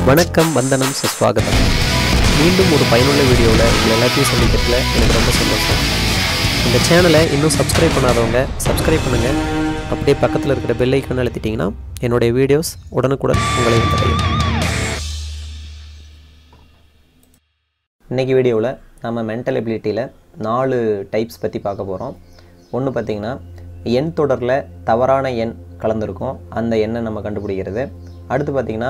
வணக்கம் வந்தனம் சுஸ்வாகதம் மீண்டும் ஒரு பயனுள்ள வீடியோவில் உங்களை எல்லாத்தையும் சந்திக்கிறதுல எனக்கு ரொம்ப சந்தோஷம் இந்த சேனலை இன்னும் சப்ஸ்கிரைப் பண்ணாதவங்க சப்ஸ்கிரைப் பண்ணுங்கள் அப்படியே பக்கத்தில் இருக்கிற பெல் ஐக்கான் அழுத்திட்டிங்கன்னா என்னுடைய வீடியோஸ் உடனுக்குடன் உங்களை வந்தடையும் இன்றைக்கி வீடியோவில் நம்ம மென்டல் எபிலிட்டியில் நாலு டைப்ஸ் பற்றி பார்க்க போகிறோம் ஒன்று பார்த்திங்கன்னா எண் தொடரில் தவறான எண் கலந்துருக்கும் அந்த எண்ணை நம்ம கண்டுபிடிக்கிறது அடுத்து பார்த்திங்கன்னா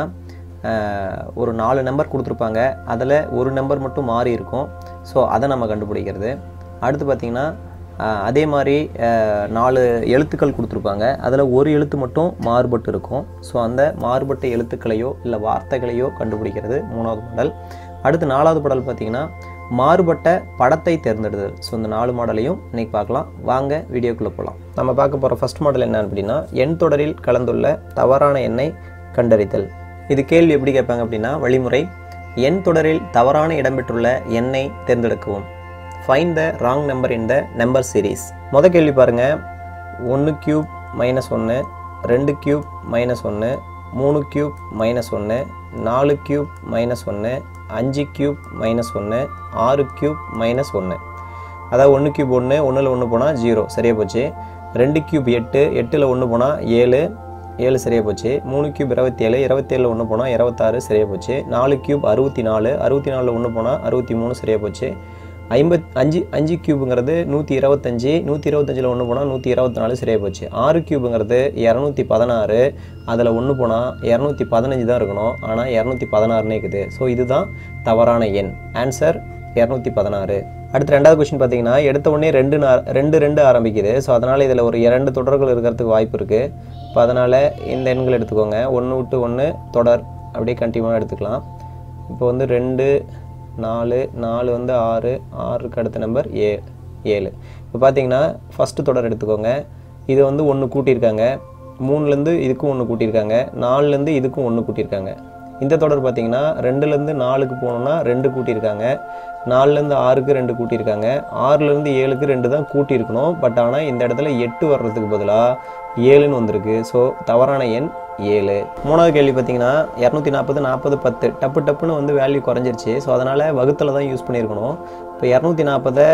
ஆஹ், ஒரு நாலு நம்பர் கொடுத்துருப்பாங்க அதில் ஒரு நம்பர் மட்டும் மாறி இருக்கும் ஸோ அதை நம்ம கண்டுபிடிக்கிறது அடுத்து பார்த்திங்கன்னா ஆஹ், அதே மாதிரி ஆஹ், நாலு எழுத்துக்கள் கொடுத்துருப்பாங்க அதில் ஒரு எழுத்து மட்டும் மாறுபட்டு இருக்கும் ஸோ அந்த மாறுபட்ட எழுத்துக்களையோ இல்லை வார்த்தைகளையோ கண்டுபிடிக்கிறது மூணாவது மாடல் அடுத்து நாலாவது மாடல் பார்த்திங்கன்னா மாறுபட்ட படத்தை தேர்ந்தெடுதல் ஸோ இந்த நாலு மாடலையும் இன்னைக்கு பார்க்கலாம் வாங்க வீடியோக்குள்ளே போகலாம் நம்ம பார்க்க போகிற ஃபர்ஸ்ட் மாடல் என்ன அப்படின்னா எண் தொடரில் கலந்துள்ள தவறான எண்ணை கண்டறிதல் இது கேள்வி எப்படி கேட்பாங்க அப்படின்னா வழிமுறை எண் தொடரில் தவறான இடம்பெற்றுள்ள எண்ணை தேர்ந்தெடுக்கவும் find the wrong number in the number series முத கேள்வி பாருங்க ஒன்று கியூப் மைனஸ் ஒன்று ரெண்டு கியூப் மைனஸ் ஒன்று மூணு கியூப் மைனஸ் ஒன்று நாலு கியூப் மைனஸ் ஒன்று அஞ்சு கியூப் மைனஸ் ஒன்று ஆறு கியூப் மைனஸ் ஒன்று அதாவது ஒன்று கியூப் ஒன்று ஒன்றில் ஒன்று போனால் ஜீரோ சரியாக போச்சு ரெண்டு கியூப் எட்டு எட்டில் ஒன்று போனால் ஏழு ஏழு சரியாக போச்சு மூணு கியூப் இருபத்தேழு இருபத்தேழில் ஒன்று போனால் இருபத்தாறு சரியாக போச்சு நாலு கியூப் அறுபத்தி நாலு அறுபத்தி நாலில் ஒன்று போனால் அறுபத்தி மூணு சரியாக போச்சு ஐம்பத் அஞ்சு அஞ்சு கியூபுங்கிறது நூற்றி இருபத்தஞ்சி நூற்றி இருபத்தஞ்சில் ஒன்று போனால் நூற்றி இருபத்தி நாலு சரியாக போச்சு ஆறு கியூபுங்கிறது இரநூத்தி பதினாறு அதில் ஒன்று போனால் இரநூத்தி பதினஞ்சு தான் இருக்கணும் ஆனால் இரநூத்தி பதினாறுனே இருக்குது ஸோ இதுதான் தவறான எண் ஆன்சர் இரநூத்தி பதினாறு அடுத்து ரெண்டாவது கொஸ்டின் பார்த்தீங்கன்னா எடுத்த உடனே ரெண்டு நா- ரெண்டு ரெண்டு ஆரம்பிக்குது ஸோ அதனால் இதில் ஒரு இரண்டு தொடர்கள் இருக்கிறதுக்கு வாய்ப்பு இருக்குது இப்போ அதனால் இந்த எண்கள் எடுத்துக்கோங்க ஒன்று விட்டு ஒன்று தொடர் அப்படியே கண்டினியூவாக எடுத்துக்கலாம் இப்போ வந்து ரெண்டு நாலு நாலு வந்து ஆறு ஆறுக்கு அடுத்த நம்பர் ஏ ஏழு இப்போ பார்த்தீங்கன்னா ஃபஸ்ட்டு தொடர் எடுத்துக்கோங்க இது வந்து ஒன்று கூட்டியிருக்காங்க மூணுலேருந்து இதுக்கும் ஒன்று கூட்டியிருக்காங்க நாலுலேருந்து இதுக்கும் ஒன்று கூட்டியிருக்காங்க இந்த தொடர் பார்த்தீங்கன்னா ரெண்டுலேருந்து நாலுக்கு போகணுன்னா ரெண்டு கூட்டியிருக்காங்க நாலுலேருந்து ஆறுக்கு ரெண்டு கூட்டியிருக்காங்க ஆறுலேருந்து ஏழுக்கு ரெண்டு தான் கூட்டியிருக்கணும் பட் ஆனால் இந்த இடத்துல எட்டு வர்றதுக்கு பதிலாக ஏழுன்னு வந்திருக்கு ஸோ தவறான எண் ஏழு மூணாவது கேள்வி பார்த்தீங்கன்னா இரநூத்தி நாற்பது நாற்பது பத்து டப்பு டப்புன்னு வந்து வேல்யூ குறைஞ்சிருச்சு ஸோ அதனால் வகுத்தில் தான் யூஸ் பண்ணியிருக்கணும் இப்போ இரநூத்தி நாற்பதை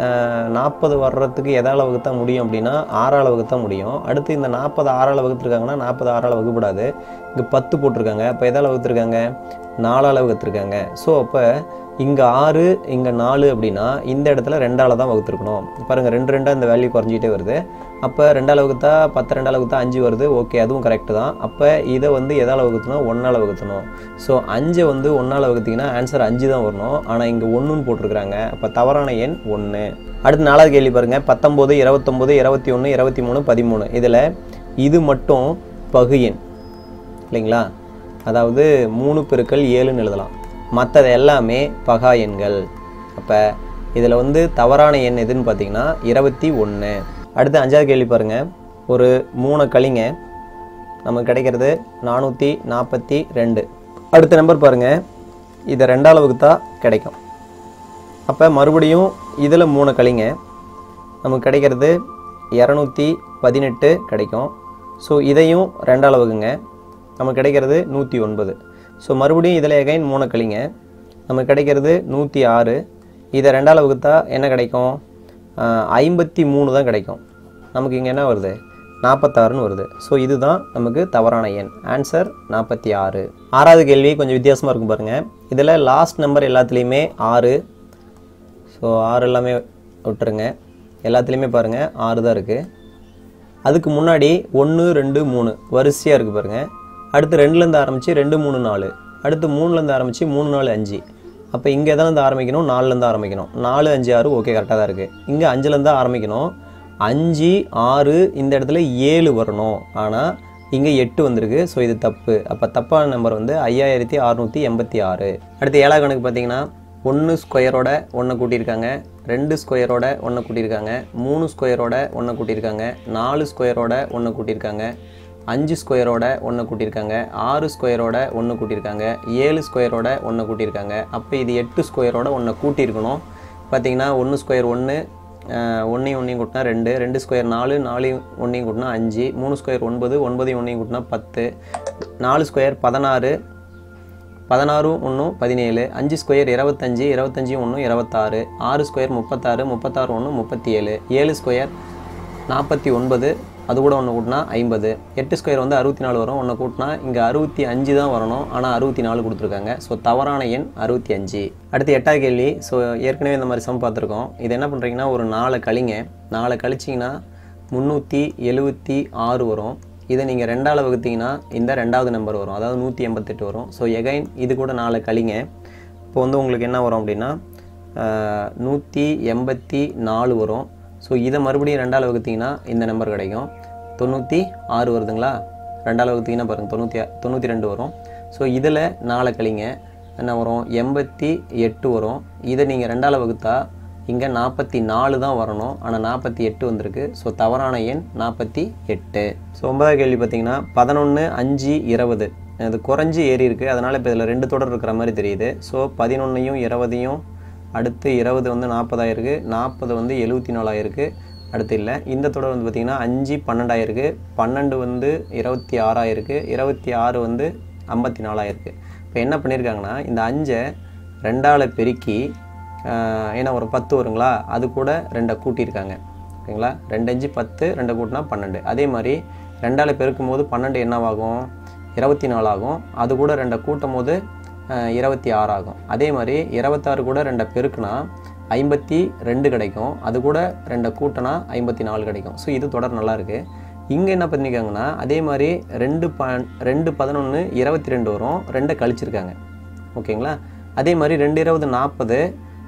நாற்பது வர்றதுக்கு எதால் வகுத்தா முடியும் அப்படின்னா ஆறால் வகுத்தா முடியும் அடுத்து இந்த நாற்பது ஆறால் வகுத்துருக்காங்கன்னா நாற்பது ஆறால் வகுப்படாது இங்கே பத்து போட்டிருக்காங்க அப்போ எதால் வகுத்துருக்காங்க நாலால் வகுத்துருக்காங்க ஸோ அப்போ இங்கே ஆறு இங்கே நாலு அப்படின்னா இந்த இடத்துல ரெண்டால் தான் வகுத்துருக்கணும் பாருங்கள் ரெண்டு ரெண்டாக இந்த வேல்யூ குறைஞ்சிட்டே வருது அப்போ ரெண்டால் வகுத்தா பத்து ரெண்டால் வகுத்தா அஞ்சு வருது ஓகே அதுவும் கரெக்டு தான் அப்போ இதை வந்து எதால் வகுத்தணும் ஒன்றால் வகுத்தணும் ஸோ அஞ்சை வந்து ஒன்றால் வகுத்தீங்கன்னா ஆன்சர் அஞ்சு தான் வரணும் ஆனால் இங்கே ஒன்றுன்னு போட்டிருக்கிறாங்க அப்போ தவறான எண் ஒன்று அடுத்து நாலாவது கேள்வி பாருங்கள் பத்தொம்போது இருபத்தொம்போது இருபத்தி ஒன்று இருபத்தி மூணு பதிமூணு இதில் இது மட்டும் பகு எண் இல்லைங்களா அதாவது மூணு பெருக்கல் ஏழுன்னு எழுதலாம் மற்றது எல்லாமே பகா எண்கள் அப்போ இதில் வந்து தவறான எண் எதுன்னு பார்த்தீங்கன்னா இருபத்தி ஒன்று அடுத்து அஞ்சாவது கேள்வி பாருங்கள் ஒரு மூணு கழிங்க நமக்கு கிடைக்கிறது நானூற்றி நாற்பத்தி ரெண்டு அடுத்த நம்பர் பாருங்கள் இதை ரெண்டாம் வகுத்தா கிடைக்கும் அப்போ மறுபடியும் இதில் மூணு கழிங்க நமக்கு கிடைக்கிறது இரநூத்தி பதினெட்டு கிடைக்கும் ஸோ இதையும் ரெண்டால் வகுங்க நமக்கு கிடைக்கிறது நூற்றி ஒன்பது ஸோ மறுபடியும் இதில் எகைன் மூணு கழிங்க நமக்கு கிடைக்கிறது நூற்றி ஆறு இதை ரெண்டால் வகுத்தா என்ன கிடைக்கும் ஐம்பத்தி மூணு தான் கிடைக்கும் நமக்கு இங்கே என்ன வருது நாற்பத்தாறுன்னு வருது ஸோ இதுதான் நமக்கு தவறான எண் ஆன்சர் நாற்பத்தி ஆறு ஆறாவது கேள்வி கொஞ்சம் வித்தியாசமாக இருக்கும் பாருங்கள் இதில் லாஸ்ட் நம்பர் எல்லாத்துலேயுமே ஆறு ஸோ ஆறு எல்லாமே விட்டுருங்க எல்லாத்துலேயுமே பாருங்கள் ஆறு தான் இருக்குது அதுக்கு முன்னாடி ஒன்று ரெண்டு மூணு வரிசையாக இருக்குது பாருங்கள் அடுத்து ரெண்டுலேருந்து ஆரம்பித்து ரெண்டு மூணு நாலு அடுத்து மூணுலேருந்து ஆரம்பித்து மூணு நாலு அஞ்சு அப்போ இங்கே எதுலேருந்து ஆரம்பிக்கணும் நாலுலேருந்து ஆரம்பிக்கணும் நாலு அஞ்சு ஆறு ஓகே கரெக்டாக தான் இருக்குது இங்கே அஞ்சுலேருந்து ஆரம்பிக்கணும் அஞ்சு ஆறு இந்த இடத்துல ஏழு வரணும் ஆனால் இங்கே எட்டு வந்திருக்கு ஸோ இது தப்பு அப்போ தப்பான நம்பர் வந்து ஐயாயிரத்தி அறநூற்றி எண்பத்தி ஆறு அடுத்து ஏழாவது கணக்கு பார்த்தீங்கன்னா ஒன்று ஸ்கொயரோட ஒன்று கூட்டியிருக்காங்க ரெண்டு ஸ்கொயரோட ஒன்று கூட்டியிருக்காங்க மூணு ஸ்கொயரோட ஒன்று கூட்டியிருக்காங்க நாலு ஸ்கொயரோட ஒன்று கூட்டியிருக்காங்க அஞ்சு ஸ்கொயரோட ஒன்று கூட்டியிருக்காங்க ஆறு ஸ்கொயரோட ஒன்று கூட்டியிருக்காங்க ஏழு ஸ்கொயரோட ஒன்று கூட்டியிருக்காங்க அப்போ இது எட்டு ஸ்கொயரோட ஒன்று கூட்டியிருக்கணும் பார்த்தீங்கன்னா ஒன்று ஸ்கொயர் ஒன்று ஒன்றையும் ஒன்றையும் கூட்டினா ரெண்டு ரெண்டு ஸ்கொயர் நாலு நாலையும் ஒன்றையும் கூட்டினா அஞ்சு மூணு ஸ்கொயர் ஒன்பது ஒன்பதையும் ஒன்றையும் கூட்டினா பத்து நாலு ஸ்கொயர் பதினாறு பதினாறு ஒன்று பதினேழு அஞ்சு ஸ்கொயர் இருபத்தஞ்சி இருபத்தஞ்சி ஒன்று இருபத்தாறு ஆறு ஸ்கொயர் முப்பத்தாறு முப்பத்தாறு ஒன்று முப்பத்தி ஏழு ஏழு ஸ்கொயர் நாற்பத்தி ஒன்பது அது கூட ஒன்று கூட்டினா ஐம்பது எட்டு ஸ்கொயர் வந்து அறுபத்தி நாலு வரும் ஒன்று கூட்டினா இங்கே அறுபத்தி அஞ்சு தான் வரணும் ஆனால் அறுபத்தி நாலு கொடுத்துருக்காங்க ஸோ தவறான எண் அறுபத்தி அஞ்சு அடுத்து எட்டாவது கேள்வி ஸோ ஏற்கனவே இந்த மாதிரி சம் பார்த்துருக்கோம் இது என்ன பண்ணுறீங்கன்னா ஒரு நாலு கழிங்க நாலு கழிச்சிங்கன்னா முந்நூற்றி எழுபத்தி ஆறு வரும் இதை நீங்கள் ரெண்டால் வகுத்தீங்கன்னா இந்த ரெண்டாவது நம்பர் வரும் அதாவது நூற்றி எண்பத்தெட்டு வரும் ஸோ எகைன் இது கூட நாலு கழிங்க இப்போ வந்து உங்களுக்கு என்ன வரும் அப்படின்னா நூற்றி எண்பத்தி நாலு வரும் ஸோ இதை மறுபடியும் ரெண்டால் வகுத்தீங்கன்னா இந்த நம்பர் கிடைக்கும் தொண்ணூற்றி ஆறு வருதுங்களா ரெண்டால் வகுத்தீங்கன்னா பாருங்கள் தொண்ணூற்றி தொண்ணூற்றி ரெண்டு வரும் ஸோ இதில் நாலு கழிங்க என்ன வரும் எண்பத்தி எட்டு வரும் இதை நீங்கள் ரெண்டால் வகுத்தா இங்கே நாற்பத்தி நாலு தான் வரணும் ஆனால் நாற்பத்தி எட்டு வந்திருக்கு ஸோ தவறான எண் நாற்பத்தி எட்டு ஸோ ஒன்பதாவது கேள்வி பார்த்தீங்கன்னா பதினொன்று அஞ்சு இருபது அது குறைஞ்சி ஏறி இருக்குது அதனால் இப்போ இதில் ரெண்டு தொடர் இருக்கிற மாதிரி தெரியுது ஸோ பதினொன்றையும் இருபதையும் அடுத்து இருபது வந்து நாற்பதாயிருக்கு நாற்பது வந்து எழுபத்தி நாலாயிருக்கு அடுத்து இல்லை இந்த தொடர் வந்து பார்த்திங்கன்னா அஞ்சு பன்னெண்டாயிருக்கு பன்னெண்டு வந்து இருபத்தி ஆறாயிருக்கு இருபத்தி ஆறு வந்து ஐம்பத்தி நாலாயிருக்கு இப்போ என்ன பண்ணியிருக்காங்கன்னா இந்த அஞ்சை ரெண்டால் பெருக்கி ஆஹ், ஏன்னா ஒரு பத்து வருங்களா அது கூட ரெண்டை கூட்டியிருக்காங்க ஓகேங்களா ரெண்டு அஞ்சு பத்து ரெண்டை கூட்டினா பன்னெண்டு அதே மாதிரி ரெண்டால் பெருக்கும் போது பன்னெண்டு என்னவாகும் இருபத்தி நாலு ஆகும் அது கூட ரெண்டை கூட்டும் போது அஹ், இருபத்தி ஆறு ஆகும் அதே மாதிரி இருபத்தாறு கூட ரெண்டை பெருக்குனா ஐம்பத்தி ரெண்டு கிடைக்கும் அது கூட ரெண்டை கூட்டினா ஐம்பத்தி நாலு கிடைக்கும் ஸோ இது தொடர் நல்லா இருக்கு இங்கே என்ன பண்ணியிருக்காங்கன்னா அதே மாதிரி ரெண்டு ப ரெண்டு பதினொன்று இருபத்தி ரெண்டு வரும் ரெண்டை கழிச்சிருக்காங்க ஓகேங்களா அதே மாதிரி ரெண்டு இருபது நாற்பது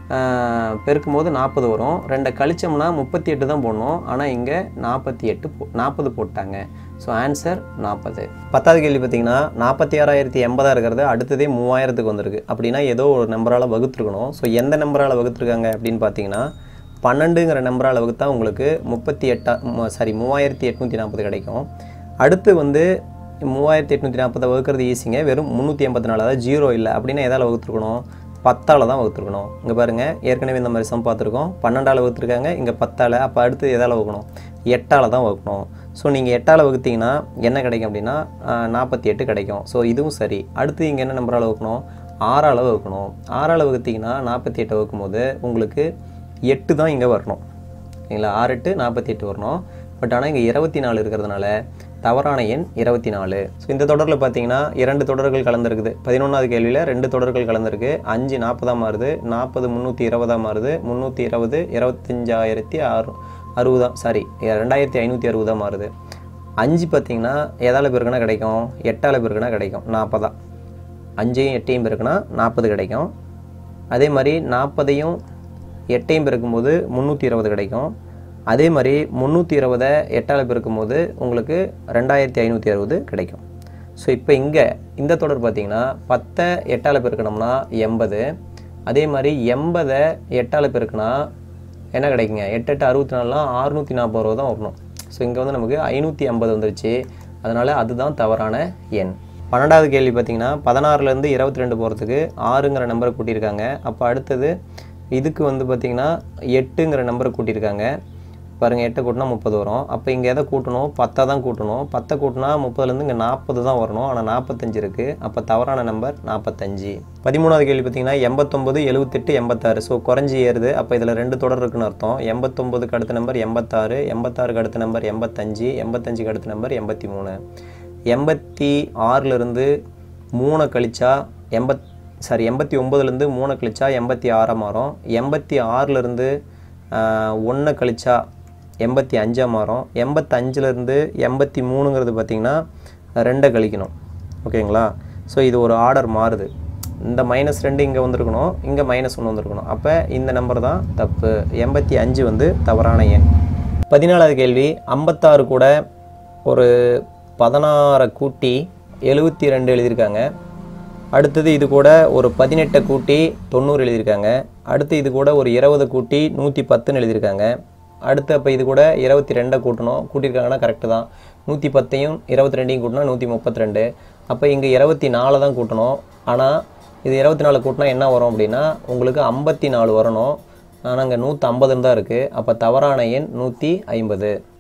பெருக்கும் போது நாற்பது வரும் ரெண்டை கழிச்சோம்னா முப்பத்தி எட்டு தான் போடணும் ஆனால் இங்கே நாற்பத்தி எட்டு போ நாற்பது போட்டாங்க ஸோ ஆன்சர் நாற்பது பத்தாவது கேள்வி பார்த்தீங்கன்னா நாற்பத்தி ஆறாயிரத்தி எண்பதாக இருக்கிறது அடுத்ததே மூவாயிரத்துக்கு வந்திருக்கு அப்படின்னா ஏதோ ஒரு நம்பரால் வகுத்துருக்கணும் ஸோ எந்த நம்பரால் வகுத்துருக்காங்க அப்படின்னு பார்த்தீங்கன்னா பன்னெண்டுங்கிற நம்பரால் வகுத்தா உங்களுக்கு முப்பத்தி எட்டா சாரி மூவாயிரத்தி எட்நூற்றி நாற்பது கிடைக்கும் அடுத்து வந்து மூவாயிரத்தி எட்நூற்றி நாற்பதை வகுக்கிறது ஈஸிங்க வெறும் முந்நூற்றி எண்பத்தி நாலு அதாவது ஜீரோ இல்லை அப்படின்னா எதால் வகுத்துருக்கணும் பத்தால் தான் வகுத்துருக்கணும் இங்கே பாருங்கள் ஏற்கனவே இந்த மாதிரி சம் பார்த்துருக்கோம் பன்னெண்டால் வகுத்துருக்காங்க இங்கே பத்தால் அப்போ அடுத்து எதால் வகுக்கணும் எட்டால் தான் வகுக்கணும் ஸோ நீங்கள் எட்டால் வகுத்தீங்கன்னா என்ன கிடைக்கும் அப்படின்னா நாற்பத்தி எட்டு கிடைக்கும் ஸோ இதுவும் சரி அடுத்து இங்கே என்ன நம்பரால் வகுக்கணும் ஆறால் வகுக்கணும் ஆறால் வகுத்தீங்கன்னா நாற்பத்தி எட்டை வகுக்கும்போது உங்களுக்கு எட்டு தான் இங்கே வரணும் சரிங்களா ஆறு எட்டு நாற்பத்தி எட்டு வரணும் பட் ஆனால் இங்கே இருபத்தி நாலு இருக்கிறதுனால தவறான எண் இருபத்தி நாலு ஸோ இந்த தொடரில் பார்த்தீங்கன்னா இரண்டு தொடர்கள் கலந்துருக்குது பதினொன்றாவது கேள்வியில் ரெண்டு தொடர்கள் கலந்துருக்கு அஞ்சு நாற்பதாக மாறுது நாற்பது முந்நூற்றி இருபதாக மாறுது முந்நூற்றி இருபது இருபத்தஞ்சாயிரத்தி ஆறு அறுபதா சாரி ரெண்டாயிரத்தி ஐநூற்றி அறுபதாக மாறுது அஞ்சு பார்த்தீங்கன்னா எதால் பெருக்குனா கிடைக்கும் எட்டால் பெருக்குனா கிடைக்கும் நாற்பதா அஞ்சையும் எட்டையும் பெருக்குனா நாற்பது கிடைக்கும் அதே மாதிரி நாற்பதையும் எட்டையும் பெருக்கும்போது முந்நூற்றி இருபது கிடைக்கும் அதே மாதிரி முந்நூற்றி இருபதை எட்டால் பெருக்கும்போது உங்களுக்கு ரெண்டாயிரத்தி ஐநூற்றி அறுபது கிடைக்கும் ஸோ இப்போ இங்கே இந்த தொடர் பார்த்தீங்கன்னா பத்தை எட்டால் பெருக்கணும்னா எண்பது அதே மாதிரி எண்பதை எட்டால் பெருக்குனா என்ன கிடைக்குங்க எட்டு எட்டு அறுபத்தி நாலுலாம் அறுநூற்றி நாற்பது ரூபா தான் வரணும் ஸோ இங்கே வந்து நமக்கு ஐநூற்றி ஐம்பது வந்துருச்சு அதனால் அதுதான் தவறான எண் பன்னெண்டாவது கேள்வி பார்த்தீங்கன்னா பதினாறுலேருந்து இருபத்தி ரெண்டு போகிறதுக்கு ஆறுங்கிற நம்பரை கூட்டியிருக்காங்க அப்போ அடுத்தது இதுக்கு வந்து பார்த்தீங்கன்னா எட்டுங்கிற நம்பரை கூட்டியிருக்காங்க பாருங்கள் எட்டை கூட்டினா முப்பது வரும் அப்போ இங்கே எதை கூட்டணும் பத்தை தான் கூட்டணும் பத்தை கூட்டினா முப்பதுலேருந்து இங்கே நாற்பது தான் வரணும் ஆனால் நாற்பத்தஞ்சு இருக்குது அப்போ தவறான நம்பர் நாற்பத்தஞ்சு பதிமூணாவது கேள்வி பார்த்தீங்கன்னா எண்பத்தொம்பது எழுபத்தெட்டு எண்பத்தாறு ஸோ குறைஞ்சி ஏறுது அப்போ இதில் ரெண்டு தொடர் இருக்குன்னு அர்த்தம் எண்பத்தொம்பதுக்கு அடுத்த நம்பர் எண்பத்தாறு எண்பத்தாறுக்கு அடுத்த நம்பர் எண்பத்தஞ்சு எண்பத்தஞ்சுக்கு அடுத்த நம்பர் எண்பத்தி மூணு எண்பத்தி ஆறிலிருந்து மூணை கழிச்சா எண்பத் சாரி எண்பத்தி ஒம்பதுலேருந்து மூணை கழிச்சா எண்பத்தி ஆறாக மாறும் எண்பத்தி ஆறிலிருந்து ஒன்றை கழிச்சா எண்பத்தி அஞ்சாக மாறும் எண்பத்தஞ்சிலேருந்து எண்பத்தி மூணுங்கிறது பார்த்திங்கன்னா ரெண்டை கழிக்கணும் ஓகேங்களா ஸோ இது ஒரு ஆர்டர் மாறுது இந்த மைனஸ் ரெண்டு இங்கே வந்திருக்கணும் இங்கே மைனஸ் ஒன்று வந்திருக்கணும் அப்போ இந்த நம்பர் தான் தப்பு எண்பத்தி அஞ்சு வந்து தவறான எண் பதினாலாவது கேள்வி ஐம்பத்தாறு கூட ஒரு பதினாறை கூட்டி எழுபத்தி ரெண்டு எழுதியிருக்காங்க அடுத்தது இது கூட ஒரு பதினெட்டை கூட்டி தொண்ணூறு எழுதியிருக்காங்க அடுத்து இது கூட ஒரு இருபது கூட்டி நூற்றி பத்துன்னு எழுதியிருக்காங்க அடுத்து அப்போ இது கூட இருபத்தி ரெண்டை கூட்டணும் கூட்டியிருக்காங்கன்னா கரெக்டு தான் நூற்றி பத்தையும் இருபத்தி ரெண்டையும் கூட்டினா நூற்றி முப்பத்தி ரெண்டு அப்போ இங்கே இருபத்தி நாலை தான் கூட்டணும் ஆனால் இது இருபத்தி நாலு கூட்டினா என்ன வரும் அப்படின்னா உங்களுக்கு ஐம்பத்தி நாலு வரணும் ஆனால் இங்கே நூற்றி ஐம்பதுன்னு தான் இருக்குது அப்போ தவறான எண் நூற்றி ஐம்பது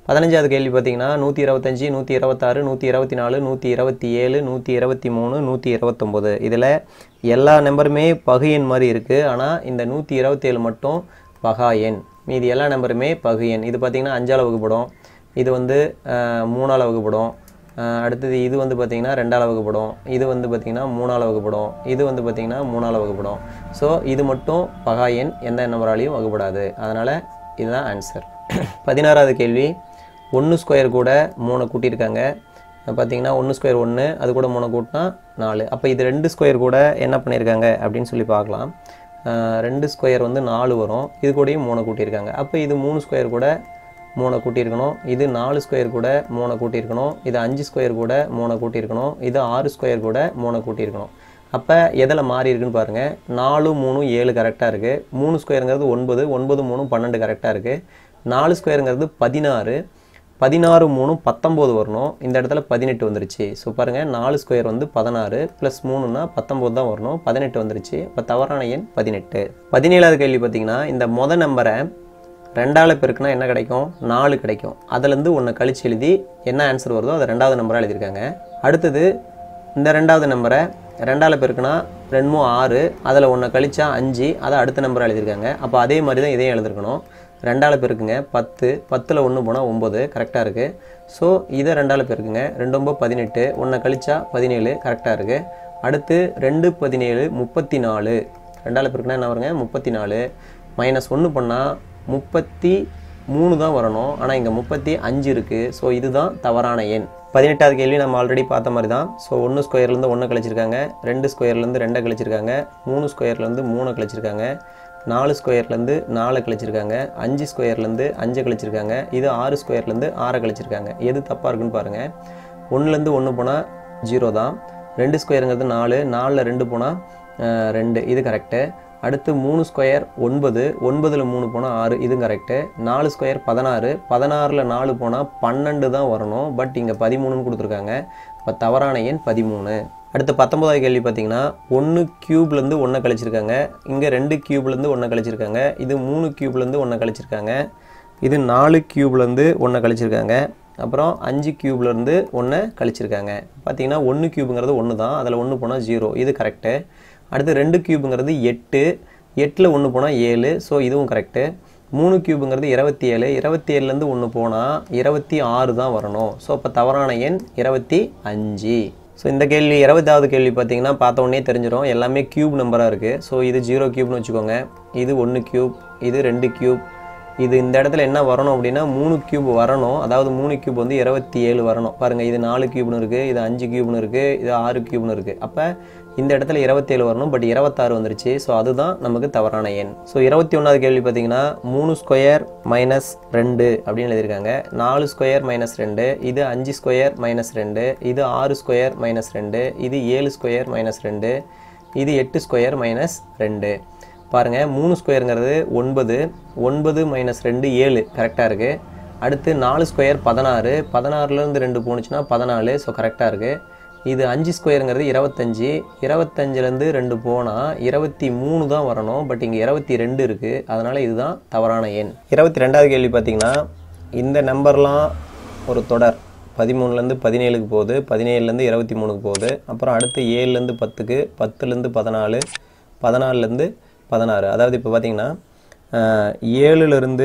பதினஞ்சாவது கேள்வி பார்த்தீங்கன்னா நூற்றி இருபத்தஞ்சி நூற்றி இருபத்தாறு நூற்றி இருபத்தி நாலு நூற்றி இருபத்தி ஏழு நூற்றி இருபத்தி மூணு நூற்றி இருபத்தொம்போது இதில் எல்லா நம்பருமே பகு எண் மாதிரி இருக்குது ஆனால் இந்த நூற்றி இருபத்தேழு மட்டும் பகா எண் மீதி எல்லா நம்பருமே பகு எண் இது பார்த்திங்கன்னா அஞ்சால் வகுப்படும் இது வந்து அஹ், மூணால் வகுப்படும் அஹ், அடுத்தது இது வந்து பார்த்திங்கன்னா ரெண்டால் வகுப்படும் இது வந்து பார்த்திங்கன்னா மூணால் வகுப்படும் இது வந்து பார்த்திங்கன்னா மூணால் வகுப்படும் ஸோ இது மட்டும் பகா எண் எந்த நம்பராலையும் வகுப்படாது அதனால் இதுதான் ஆன்சர் பதினாறாவது கேள்வி ஒன்று ஸ்கொயர் கூட மூணை கூட்டியிருக்காங்க பார்த்தீங்கன்னா ஒன்று ஸ்கொயர் ஒன்று அது கூட மூணு கூட்டினா நாலு அப்போ இது ரெண்டு ஸ்கொயர் கூட என்ன பண்ணியிருக்காங்க அப்படின்னு சொல்லி பார்க்கலாம் அஹ் ரெண்டு ஸ்கொயர் வந்து நாலு வரும் இது கூடயும் மூணை கூட்டியிருக்காங்க அப்போ இது மூணு ஸ்கொயர் கூட மூணை கூட்டியிருக்கணும் இது நாலு ஸ்கொயர் கூட மூணை கூட்டியிருக்கணும் இது அஞ்சு ஸ்கொயர் கூட மூணை கூட்டியிருக்கணும் இது ஆறு ஸ்கொயர் கூட மூணை கூட்டியிருக்கணும் அப்போ எதில் மாறி இருக்குன்னு பாருங்கள் நாலு மூணு ஏழு கரெக்டாக இருக்குது மூணு ஸ்கொயருங்கிறது ஒன்பது ஒன்பது மூணு பன்னெண்டு கரெக்டாக இருக்குது நாலு ஸ்கொயருங்கிறது பதினாறு பதினாறு மூணு பத்தொம்போது வரணும் இந்த இடத்துல பதினெட்டு வந்துருச்சு ஸோ பாருங்கள் நாலு ஸ்கொயர் வந்து பதினாறு ப்ளஸ் மூணுனா பத்தொம்போது தான் வரணும் பதினெட்டு வந்துருச்சு இப்போ தவறான எண் பதினெட்டு பதினேழாவது கேள்வி பார்த்தீங்கன்னா இந்த மொத நம்பரை ரெண்டால் பெருக்குனா என்ன கிடைக்கும் நாலு கிடைக்கும் அதுலேருந்து ஒன்று கழிச்சு எழுதி என்ன ஆன்சர் வருதோ அதை ரெண்டாவது நம்பராக எழுதியிருக்காங்க அடுத்தது இந்த ரெண்டாவது நம்பரை ரெண்டால் பெருக்குனா ரெண்டுமோ ஆறு அதில் ஒன்று கழிச்சா அஞ்சு அதை அடுத்த நம்பராக எழுதியிருக்காங்க அப்போ அதே மாதிரி தான் இதையும் எழுதிருக்கணும் ரெண்டால் பெருக்குங்க பத்து பத்தில் ஒன்று போனால் ஒம்பது கரெக்டாக இருக்குது ஸோ இதை ரெண்டால் பெருக்குங்க ரெண்டு ஒம்பது பதினெட்டு ஒன்றை கழிச்சா பதினேழு கரெக்டாக இருக்குது அடுத்து ரெண்டு பதினேழு முப்பத்தி நாலு ரெண்டால் பெருக்குனா என்ன வருங்க முப்பத்தி நாலு மைனஸ் ஒன்று பண்ணால் முப்பத்தி மூணு தான் வரணும் ஆனால் இங்கே முப்பத்தி அஞ்சு இருக்குது ஸோ இதுதான் தவறான எண் பதினெட்டாவது கேள்வி நம்ம ஆல்ரெடி பார்த்த மாதிரி தான் ஸோ ஒன்று ஸ்கொயர்லேருந்து ஒன்று கழிச்சிருக்காங்க ரெண்டு ஸ்கொயர்லேருந்து ரெண்டை கழிச்சிருக்காங்க மூணு ஸ்கொயர்லேருந்து மூணை கழிச்சிருக்காங்க நாலு ஸ்கொயர்லேருந்து நாலு கழிச்சிருக்காங்க அஞ்சு ஸ்கொயர்லேருந்து அஞ்சு கழிச்சிருக்காங்க இது ஆறு ஸ்கொயர்லேருந்து ஆறை கழிச்சிருக்காங்க எது தப்பாக இருக்குன்னு பாருங்கள் ஒன்றுலேருந்து ஒன்று போனால் ஜீரோ தான் ரெண்டு ஸ்கொயருங்கிறது நாலு நாலில் ரெண்டு போனால் ரெண்டு இது கரெக்டு அடுத்து மூணு ஸ்கொயர் ஒன்பது ஒன்பதில் மூணு போனால் ஆறு இது கரெக்டு நாலு ஸ்கொயர் பதினாறு பதினாறில் நாலு போனால் பன்னெண்டு தான் வரணும் பட் இங்கே பதிமூணுன்னு கொடுத்துருக்காங்க இப்போ தவறான எண் பதிமூணு அடுத்து பத்தொன்பதாவது கேள்வி பார்த்தீங்கன்னா ஒன்று க்யூப்லேருந்து ஒன்றை கழிச்சிருக்காங்க இங்கே ரெண்டு க்யூப்லேருந்து ஒன்றை கழிச்சிருக்காங்க இது மூணு க்யூப்லேருந்து ஒன்றை கழிச்சிருக்காங்க இது நாலு க்யூப்லேருந்து ஒன்றை கழிச்சிருக்காங்க அப்புறம் அஞ்சு க்யூப்லேருந்து ஒன்றை கழிச்சிருக்காங்க பார்த்தீங்கன்னா ஒன்று க்யூபுங்கிறது ஒன்று தான் அதில் ஒன்று போனால் ஜீரோ இது கரெக்டு அடுத்து ரெண்டு க்யூபுங்கிறது எட்டு எட்டில் ஒன்று போனால் ஏழு ஸோ இதுவும் கரெக்டு மூணு க்யூபுங்கிறது இருபத்தி ஏழு இருபத்தி ஏழுலேருந்து ஒன்று போனால் இருபத்தி ஆறு தான் வரணும் ஸோ அப்போ தவறான எண் இருபத்தி அஞ்சு ஸோ இந்த கேள்வி இருபதாவது கேள்வி பார்த்தீங்கன்னா பார்த்த உடனே தெரிஞ்சிடும் எல்லாமே க்யூப் நம்பராக இருக்குது ஸோ இது ஜீரோ க்யூப்னு வச்சுக்கோங்க இது ஒன்று க்யூப் இது ரெண்டு க்யூப் இது இந்த இடத்துல என்ன வரணும் அப்படின்னா மூணு கியூப் வரணும் அதாவது மூணு கியூப் வந்து இருபத்தி ஏழு வரணும் பாருங்கள் இது நாலு கியூப்னு இருக்குது இது அஞ்சு கியூப்னு இருக்குது இது ஆறு கியூப்னு இருக்குது அப்போ இந்த இடத்துல இருபத்தேழு வரணும் பட் இருபத்தாறு வந்துருச்சு ஸோ அதுதான் நமக்கு தவறான எண் ஸோ இருபத்தி ஒன்றாவது கேள்வி பார்த்தீங்கன்னா மூணு ஸ்கொயர் மைனஸ் ரெண்டு அப்படின்னு எழுதியிருக்காங்க நாலு ஸ்கொயர் மைனஸ் ரெண்டு இது அஞ்சு ஸ்கொயர் மைனஸ் ரெண்டு இது ஆறு ஸ்கொயர் மைனஸ் ரெண்டு இது ஏழு ஸ்கொயர் மைனஸ் ரெண்டு இது எட்டு ஸ்கொயர் மைனஸ் ரெண்டு பாருங்கள் மூணு ஸ்கொயருங்கிறது ஒன்பது ஒன்பது மைனஸ் ரெண்டு ஏழு கரெக்டாக இருக்குது அடுத்து நாலு ஸ்கொயர் பதினாறு பதினாறுலேருந்து ரெண்டு போணுச்சுன்னா பதினாலு ஸோ கரெக்டாக இருக்குது இது அஞ்சு ஸ்கொயருங்கிறது இருபத்தஞ்சி இருபத்தஞ்சிலேருந்து ரெண்டு போனால் இருபத்தி மூணு தான் வரணும் பட் இங்கே இருபத்தி ரெண்டு இருக்குது அதனால் இதுதான் தவறான எண் இருபத்தி ரெண்டாவது கேள்வி பார்த்தீங்கன்னா இந்த நம்பர்லாம் ஒரு தொடர் பதிமூணுலேருந்து பதினேழுக்கு போகுது பதினேழுலேருந்து இருபத்தி மூணுக்கு போகுது அப்புறம் அடுத்து ஏழுலேருந்து பத்துக்கு பத்துலேருந்து பதினாலு பதினாலுலேருந்து பதினாறு அதாவது இப்போ பார்த்தீங்கன்னா அஹ், ஏழுலேருந்து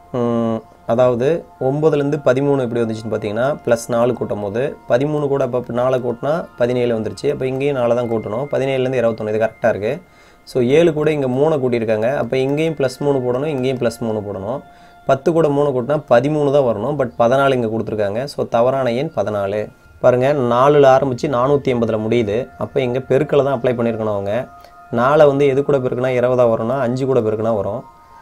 ம், அதாவது ஒம்பதுலேருந்து பதிமூணு எப்படி வந்துச்சுன்னு பார்த்தீங்கன்னா ப்ளஸ் நாலு கூட்டும் போது பதிமூணு கூட இப்போ நாலை கூட்டினா பதினேழு வந்துருச்சு அப்போ இங்கேயும் நாலு தான் கூட்டணும் பதினேழுலேருந்து இருபத்தொன்று இது கரெக்டாக இருக்குது ஸோ ஏழு கூட இங்கே மூணை கூட்டியிருக்காங்க அப்போ இங்கேயும் ப்ளஸ் மூணு போடணும் இங்கேயும் ப்ளஸ் மூணு போடணும் பத்து கூட மூணு கூட்டினா பதிமூணு தான் வரணும் பட் பதினாலு இங்கே கொடுத்துருக்காங்க ஸோ தவறான எண் பதினாலு பாருங்கள் நாலில் ஆரம்பித்து நானூற்றி எண்பதில் முடியுது அப்போ இங்கே பெருக்கலை தான் அப்ளை பண்ணியிருக்கணும் அவங்க நாலை வந்து எது கூட பெருக்குனா இருபதா வரும்னா அஞ்சு கூட பெருக்குனா வரும்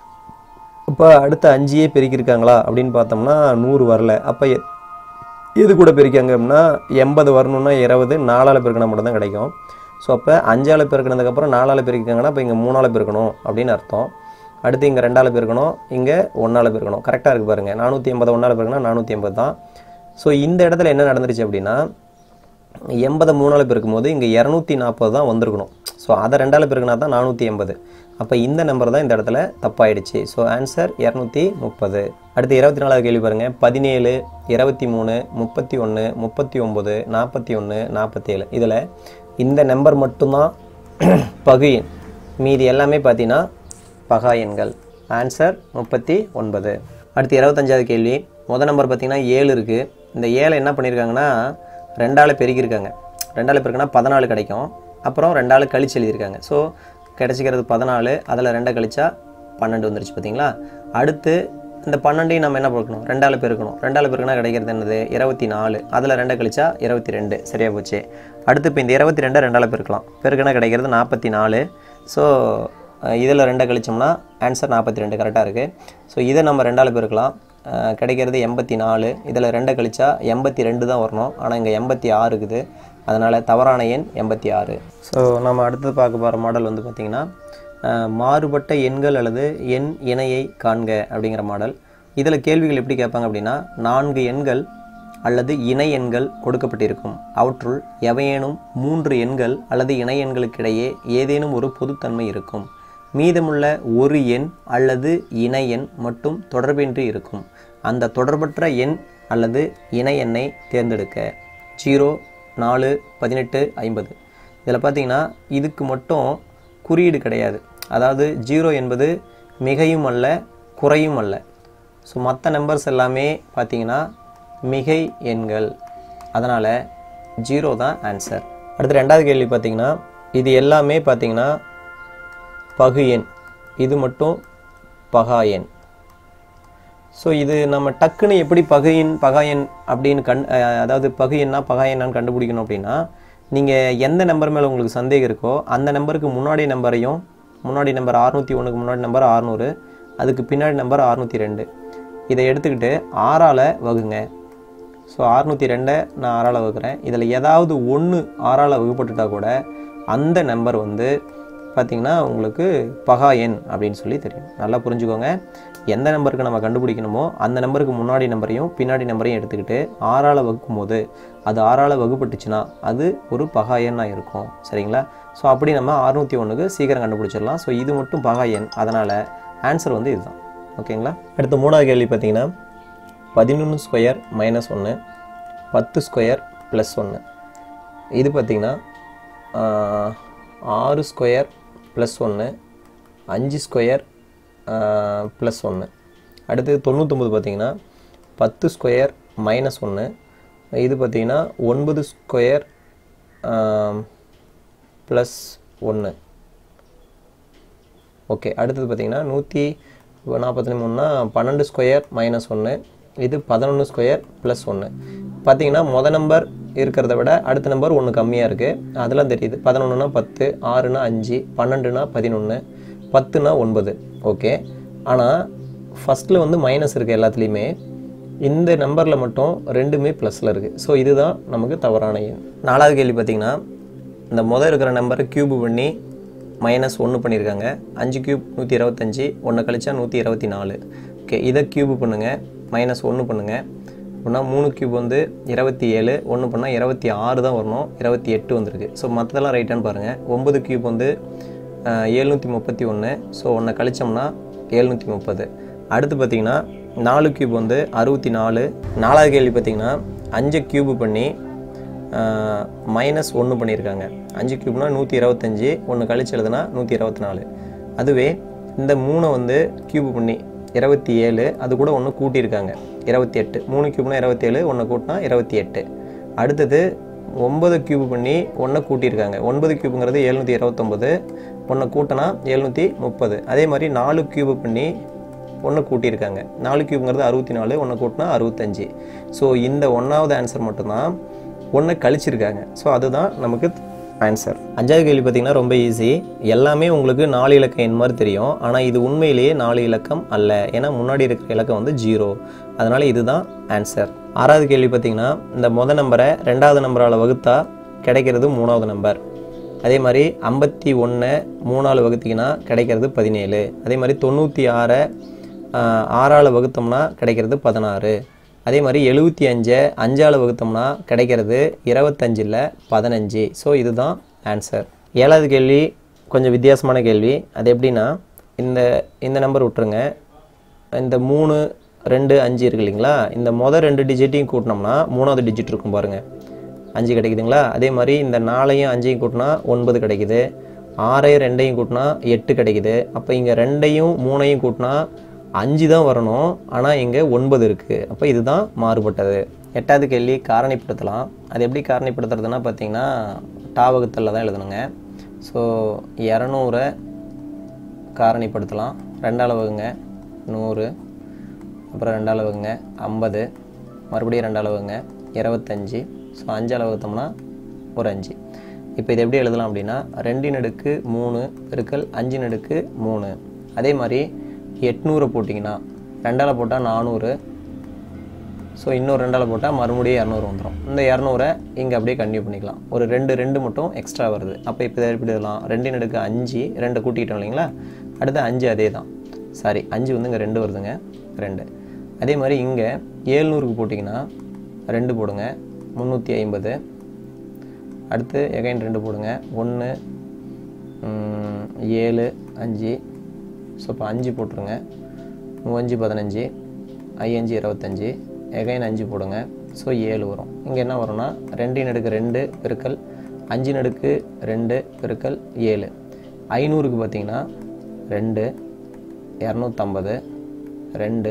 இப்போ அடுத்த அஞ்சியே பெருக்கியிருக்காங்களா அப்படின்னு பார்த்தோம்னா நூறு வரல அப்போ எ- எது கூட பெருக்காங்க அப்படின்னா எண்பது வரணும்னா இருபது நாலால் பெருக்கினா மட்டும் தான் கிடைக்கும் ஸோ அப்போ அஞ்சால் பெருக்கினதுக்கப்புறம் நாலால் பெருக்கிக்காங்கன்னா இப்போ இங்கே மூணால் பெருக்கணும் அப்படின்னு அர்த்தம் அடுத்து இங்கே ரெண்டால் பெருக்கணும் இங்கே ஒன்றால் பெருக்கணும் கரெக்டாக இருக்குது பாருங்கள் நானூற்றி எண்பது ஒன்றால் பெருக்கினா நானூற்றி எண்பது தான் ஸோ இந்த இடத்துல என்ன நடந்துருச்சு அப்படின்னா எண்பதை மூணால் பெருக்கும்போது இங்கே இரநூத்தி நாற்பது தான் வந்திருக்கணும் ஸோ அதை ரெண்டால் பெருக்கினா தான் நானூற்றி எண்பது அப்போ இந்த நம்பர் தான் இந்த இடத்துல தப்பாயிடுச்சு ஸோ ஆன்சர் இரநூத்தி முப்பது அடுத்து இருபத்தி நாலாவது கேள்வி பாருங்கள் பதினேழு இருபத்தி மூணு முப்பத்தி ஒன்று முப்பத்தி ஒம்பது நாற்பத்தி ஒன்று நாற்பத்தேழு இதில் இந்த நம்பர் மட்டும்தான் பகு எண் மீதி எல்லாமே பார்த்தீங்கன்னா பகா எண்கள் ஆன்சர் முப்பத்தி ஒன்பது அடுத்து இருபத்தஞ்சாவது கேள்வி முதல் நம்பர் பார்த்தீங்கன்னா ஏழு இருக்குது இந்த ஏழை என்ன பண்ணியிருக்காங்கன்னா ரெண்டால் பெருக்கியிருக்காங்க ரெண்டால் பெருக்குனா பதினாலு கிடைக்கும் அப்புறம் ரெண்டால் கழிச்சு எழுதியிருக்காங்க ஸோ கிடச்சிக்கிறது பதினாலு அதில் ரெண்டை கழிச்சா பன்னெண்டு வந்துருச்சு பார்த்தீங்களா அடுத்து இந்த பன்னெண்டையும் நம்ம என்ன பார்க்கணும் ரெண்டால் பெருக்கணும் ரெண்டால் பெருக்குனா கிடைக்கிறது என்னது இருபத்தி நாலு அதில் ரெண்டை கழிச்சா இருபத்தி ரெண்டு சரியாக போச்சு அடுத்து இப்போ இந்த இருபத்தி ரெண்டை ரெண்டால் பெருக்கலாம் பெருக்குனா கிடைக்கிறது நாற்பத்தி நாலு ஸோ இதில் ரெண்டை கழிச்சோம்னா ஆன்சர் நாற்பத்தி ரெண்டு கரெக்டாக இருக்குது ஸோ இதை நம்ம ரெண்டால் பெருக்கலாம் அஹ் கிடைக்கிறது எண்பத்தி நாலு இதில் ரெண்டை கழிச்சா எண்பத்தி ரெண்டு தான் வரணும் ஆனால் இங்கே எண்பத்தி ஆறு இருக்குது அதனால் தவறான எண் எண்பத்தி ஆறு ஸோ நம்ம அடுத்தது பார்க்க போகிற மாடல் வந்து பார்த்திங்கன்னா அஹ் மாறுபட்ட எண்கள் அல்லது எண் இணையை காண்க அப்படிங்கிற மாடல் இதில் கேள்விகள் எப்படி கேட்பாங்க அப்படின்னா நான்கு எண்கள் அல்லது இணை எண்கள் கொடுக்கப்பட்டிருக்கும் அவற்றுள் எவையேனும் மூன்று எண்கள் அல்லது இணை எண்களுக்கிடையே ஏதேனும் ஒரு பொதுத்தன்மை இருக்கும் மீதமுள்ள ஒரு எண் அல்லது இணை எண் மட்டும் தொடர்பின்றி இருக்கும் அந்த தொடர்பற்ற எண் அல்லது இணை எண்ணை தேர்ந்தெடுக்க ஜீரோ நாலு பதினெட்டு ஐம்பது இதில் பார்த்தீங்கன்னா இதுக்கு மட்டும் குறியீடு கிடையாது அதாவது ஜீரோ என்பது மிகையும் அல்ல குறையும் அல்ல ஸோ மற்ற நம்பர்ஸ் எல்லாமே பார்த்தீங்கன்னா மிகை எண்கள் அதனால் ஜீரோ தான் ஆன்சர் அடுத்து ரெண்டாவது கேள்வி பார்த்தீங்கன்னா இது எல்லாமே பார்த்தீங்கன்னா பகு எண் இது மட்டும் பகா எண் ஸோ இது நம்ம டக்குன்னு எப்படி பகு எண் பகா எண் அப்படின்னு கண் அஹ் அதாவது பகு எண்ணா பகா எண்ணான்னு கண்டுபிடிக்கணும் அப்படின்னா நீங்கள் எந்த நம்பர் மேலே உங்களுக்கு சந்தேகம் இருக்கோ அந்த நம்பருக்கு முன்னாடி நம்பரையும் முன்னாடி நம்பர் அறுநூற்றி ஒன்றுக்கு முன்னாடி நம்பர் அறுநூறு அதுக்கு பின்னாடி நம்பர் அறுநூற்றி ரெண்டு இதை எடுத்துக்கிட்டு ஆறால் வகுங்க ஸோ அறுநூற்றி ரெண்டை நான் ஆறால் வகுக்கிறேன் இதில் ஏதாவது ஒன்று ஆறால் வகுப்பட்டுட்டா கூட அந்த நம்பர் வந்து பார்த்திங்கன்னா உங்களுக்கு பகா எண் அப்படின்னு சொல்லி தெரியும் நல்லா புரிஞ்சுக்கோங்க எந்த நம்பருக்கு நம்ம கண்டுபிடிக்கணுமோ அந்த நம்பருக்கு முன்னாடி நம்பரையும் பின்னாடி நம்பரையும் எடுத்துக்கிட்டு ஆறால் வகுக்கும் போது அது ஆறால் வகுப்பட்டுச்சுன்னா அது ஒரு பகா எண்ணாக இருக்கும் சரிங்களா ஸோ அப்படி நம்ம அறுநூற்றி ஒன்றுக்கு சீக்கிரம் கண்டுபிடிச்சிடலாம் ஸோ இது மட்டும் பகா எண் அதனால் ஆன்சர் வந்து இதுதான் ஓகேங்களா அடுத்த மூணாவது கேள்வி பார்த்தீங்கன்னா பதினொன்று ஸ்கொயர் மைனஸ் ஒன்று பத்து ஸ்கொயர் ப்ளஸ் ஒன்று இது பார்த்திங்கன்னா ஆறு ஸ்கொயர் ப்ளஸ் ஒன்று அஞ்சு ஸ்கொயர் ப்ளஸ் ஒன்று அடுத்து தொண்ணூத்தொம்பது பார்த்தீங்கன்னா பத்து ஸ்கொயர் மைனஸ் ஒன்று இது பார்த்தீங்கன்னா ஒன்பது ஸ்கொயர் ப்ளஸ் ஒன்று ஓகே அடுத்தது பார்த்தீங்கன்னா நூற்றி நாற்பத்தி மூணுனா பன்னெண்டு ஸ்கொயர் மைனஸ் ஒன்று இது பதினொன்று ஸ்கொயர் ப்ளஸ் ஒன்று பார்த்தீங்கன்னா மொத நம்பர் இருக்கிறத விட அடுத்த நம்பர் ஒன்று கம்மியாக இருக்குது அதெல்லாம் தெரியுது பதினொன்றுனா பத்து ஆறுனா அஞ்சு பன்னெண்டுனா பதினொன்று பத்துனா ஒன்பது ஓகே ஆனால் ஃபஸ்ட்டில் வந்து மைனஸ் இருக்குது எல்லாத்துலேயுமே இந்த நம்பரில் மட்டும் ரெண்டுமே ப்ளஸில் இருக்குது ஸோ இதுதான் நமக்கு தவறான எண் நாலாவது கேள்வி பார்த்தீங்கன்னா இந்த முதல் இருக்கிற நம்பரை கியூப் பண்ணி மைனஸ் ஒன்று பண்ணியிருக்காங்க அஞ்சு கியூப் நூற்றி இருபத்தஞ்சி ஒன்று கழிச்சா நூற்றி இருபத்தி நாலு ஓகே இதை கியூப் பண்ணுங்கள் மைனஸ் ஒன்று பண்ணுங்கள் அப்படின்னா மூணு கியூப் வந்து இருபத்தி ஏழு ஒன்று பண்ணால் இருபத்தி ஆறு தான் வரணும் இருபத்தி எட்டு வந்திருக்கு ஸோ மற்றதெல்லாம் ரைட்டான்னு பாருங்கள் ஒம்பது கியூப் வந்து எழுநூற்றி முப்பத்தி ஒன்று ஸோ ஒன்றை கழிச்சோம்னா எழுநூற்றி முப்பது அடுத்து பார்த்தீங்கன்னா நாலு கியூப் வந்து அறுபத்தி நாலு நாலாவது கேள்வி பார்த்தீங்கன்னா அஞ்சு கியூப் பண்ணி மைனஸ் ஒன்று பண்ணியிருக்காங்க அஞ்சு கியூப்னா நூற்றி இருபத்தஞ்சி ஒன்று கழிச்சு எழுதுனா நூற்றி இருபத்தி நாலு அதுவே இந்த மூணை வந்து கியூப் பண்ணி இருபத்தி ஏழு அது கூட ஒன்று கூட்டியிருக்காங்க இருபத்தி எட்டு மூணு கியூப்னா இருபத்தேழு ஒன்று கூட்டினா இருபத்தி எட்டு அடுத்தது ஒன்பது கியூப் பண்ணி ஒன்றை கூட்டியிருக்காங்க ஒன்பது கியூப்புங்கிறது எழுநூற்றி இருபத்தொம்பது ஒன்றை கூட்டினா எழுநூற்றி முப்பது அதே மாதிரி நாலு கியூப் பண்ணி ஒன்று கூட்டியிருக்காங்க நாலு கியூப்ங்கிறது அறுபத்தி நாலு ஒன்று கூட்டினா அறுபத்தஞ்சு ஸோ இந்த ஒன்றாவது ஆன்சர் மட்டும்தான் ஒன்றை கழிச்சிருக்காங்க ஸோ அதுதான் நமக்கு ஆன்சர் அஞ்சாவது கேள்வி பார்த்தீங்கன்னா ரொம்ப ஈஸி எல்லாமே உங்களுக்கு நாலு இலக்க எண் மாதிரி தெரியும் ஆனால் இது உண்மையிலேயே நாலு இலக்கம் அல்ல ஏன்னா முன்னாடி இருக்கிற இலக்கம் வந்து ஜீரோ அதனால் இதுதான் ஆன்சர் ஆறாவது கேள்வி பார்த்தீங்கன்னா இந்த மொதல் நம்பரை ரெண்டாவது நம்பரால் வகுத்தா கிடைக்கிறது மூணாவது நம்பர் அதே மாதிரி ஐம்பத்தி ஒன்று மூணால் வகுத்திங்கன்னா கிடைக்கிறது பதினேழு அதே மாதிரி தொண்ணூற்றி ஆறை ஆறால் வகுத்தோம்னா கிடைக்கிறது பதினாறு அதே மாதிரி எழுபத்தி அஞ்சை அஞ்சால் வகுத்தோம்னா கிடைக்கிறது இருபத்தஞ்சில் பதினஞ்சு ஸோ இதுதான் ஆன்சர் ஏழாவது கேள்வி கொஞ்சம் வித்தியாசமான கேள்வி அது எப்படின்னா இந்த இந்த நம்பர் விட்டுருங்க இந்த மூணு ரெண்டு அஞ்சு இருக்கு இல்லைங்களா இந்த மொதல் ரெண்டு டிஜிட்டையும் கூட்டினோம்னா மூணாவது டிஜிட் இருக்கும் பாருங்கள் அஞ்சு கிடைக்குதுங்களா அதே மாதிரி இந்த நாலையும் அஞ்சையும் கூட்டினா ஒன்பது கிடைக்குது ஆறையும் ரெண்டையும் கூட்டினா எட்டு கிடைக்குது அப்போ இங்கே ரெண்டையும் மூணையும் கூட்டினா அஞ்சு தான் வரணும் ஆனால் இங்கே ஒன்பது இருக்குது அப்போ இதுதான் மாறுபட்டது எட்டாவது கேள்வி காரணிப்படுத்தலாம் அது எப்படி காரணிப்படுத்துறதுன்னா பார்த்தீங்கன்னா டாவகத்தில் தான் எழுதணுங்க ஸோ இரநூறை காரணிப்படுத்தலாம் ரெண்டால் வகுங்க நூறு அப்புறம் ரெண்டால் வகுங்க ஐம்பது மறுபடியும் ரெண்டால் வகுங்க இருபத்தஞ்சி ஸோ அஞ்சால் வகுத்தோம்னா ஒரு அஞ்சு இப்போ இது எப்படி எழுதலாம் அப்படின்னா ரெண்டு நடுக்கு மூணு பெருக்கல் அஞ்சு நடுக்கு மூணு அதே மாதிரி எட்நூறு போட்டிங்கன்னா ரெண்டால் போட்டால் நானூறு ஸோ இன்னொரு ரெண்டால் போட்டால் மறுபடியும் இரநூறு வந்துடும் இந்த இரநூறை இங்கே அப்படியே கன்டினியூ பண்ணிக்கலாம் ஒரு ரெண்டு ரெண்டு மட்டும் எக்ஸ்ட்ரா வருது அப்போ இப்போ இதை எப்படி எழுதலாம் ரெண்டு நடுக்கு அஞ்சு ரெண்டு கூட்டிக்கிட்டோம் இல்லைங்களா அடுத்து அஞ்சு அதே தான் சாரி அஞ்சு வந்து இங்கே ரெண்டு வருதுங்க ரெண்டு அதே மாதிரி இங்கே ஏழ்நூறுக்கு போட்டிங்கன்னா ரெண்டு போடுங்க முந்நூற்றி ஐம்பது அடுத்து எகைன் ரெண்டு போடுங்க ஒன்று ஏழு அஞ்சு ஸோ இப்போ அஞ்சு போட்டுருங்க மூவஞ்சு பதினஞ்சு ஐயஞ்சு இருபத்தஞ்சி எகைன் அஞ்சு போடுங்க ஸோ ஏழு வரும் இங்கே என்ன வரும்னா ரெண்டு நடுக்கு ரெண்டு பெருக்கல் அஞ்சு நடுக்கு ரெண்டு பெருக்கல் ஏழு ஐநூறுக்கு பார்த்தீங்கன்னா ரெண்டு இரநூத்தம்பது ரெண்டு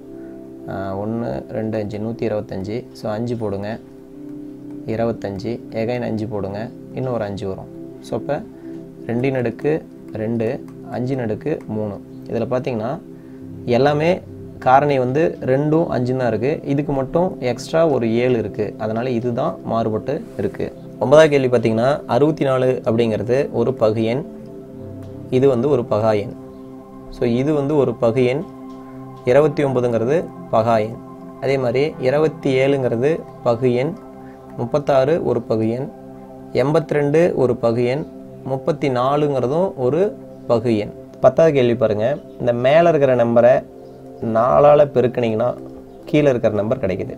ஒன்று ரெண்டு அஞ்சு நூற்றி இருபத்தஞ்சி ஸோ அஞ்சு போடுங்க இருபத்தஞ்சி எகைன் அஞ்சு போடுங்க இன்னும் ஒரு அஞ்சு வரும் ஸோ இப்போ ரெண்டு நடுக்கு ரெண்டு அஞ்சு நடுக்கு மூணு இதில் பார்த்தீங்கன்னா எல்லாமே காரணி வந்து ரெண்டும் அஞ்சு தான் இருக்குது இதுக்கு மட்டும் எக்ஸ்ட்ரா ஒரு ஏழு இருக்குது அதனால் இதுதான் மாறுபட்டு இருக்குது ஒன்பதாவது கேள்வி பார்த்தீங்கன்னா அறுபத்தி நாலு அப்படிங்கிறது ஒரு பகு எண் இது வந்து ஒரு பகா எண் ஸோ இது வந்து ஒரு பகு எண் இருபத்தி ஒம்பதுங்கிறது பகா எண் அதே மாதிரி இருபத்தி ஏழுங்கிறது பகு எண் முப்பத்தாறு ஒரு பகு எண் எண்பத்தி ரெண்டு ஒரு பகு எண் முப்பத்தி நாலுங்கிறதும் ஒரு பகு எண் பத்தாவது கேள்வி பாருங்கள் இந்த மேலே இருக்கிற நம்பரை நாலால் பெருக்கினீங்கன்னா கீழே இருக்கிற நம்பர் கிடைக்குது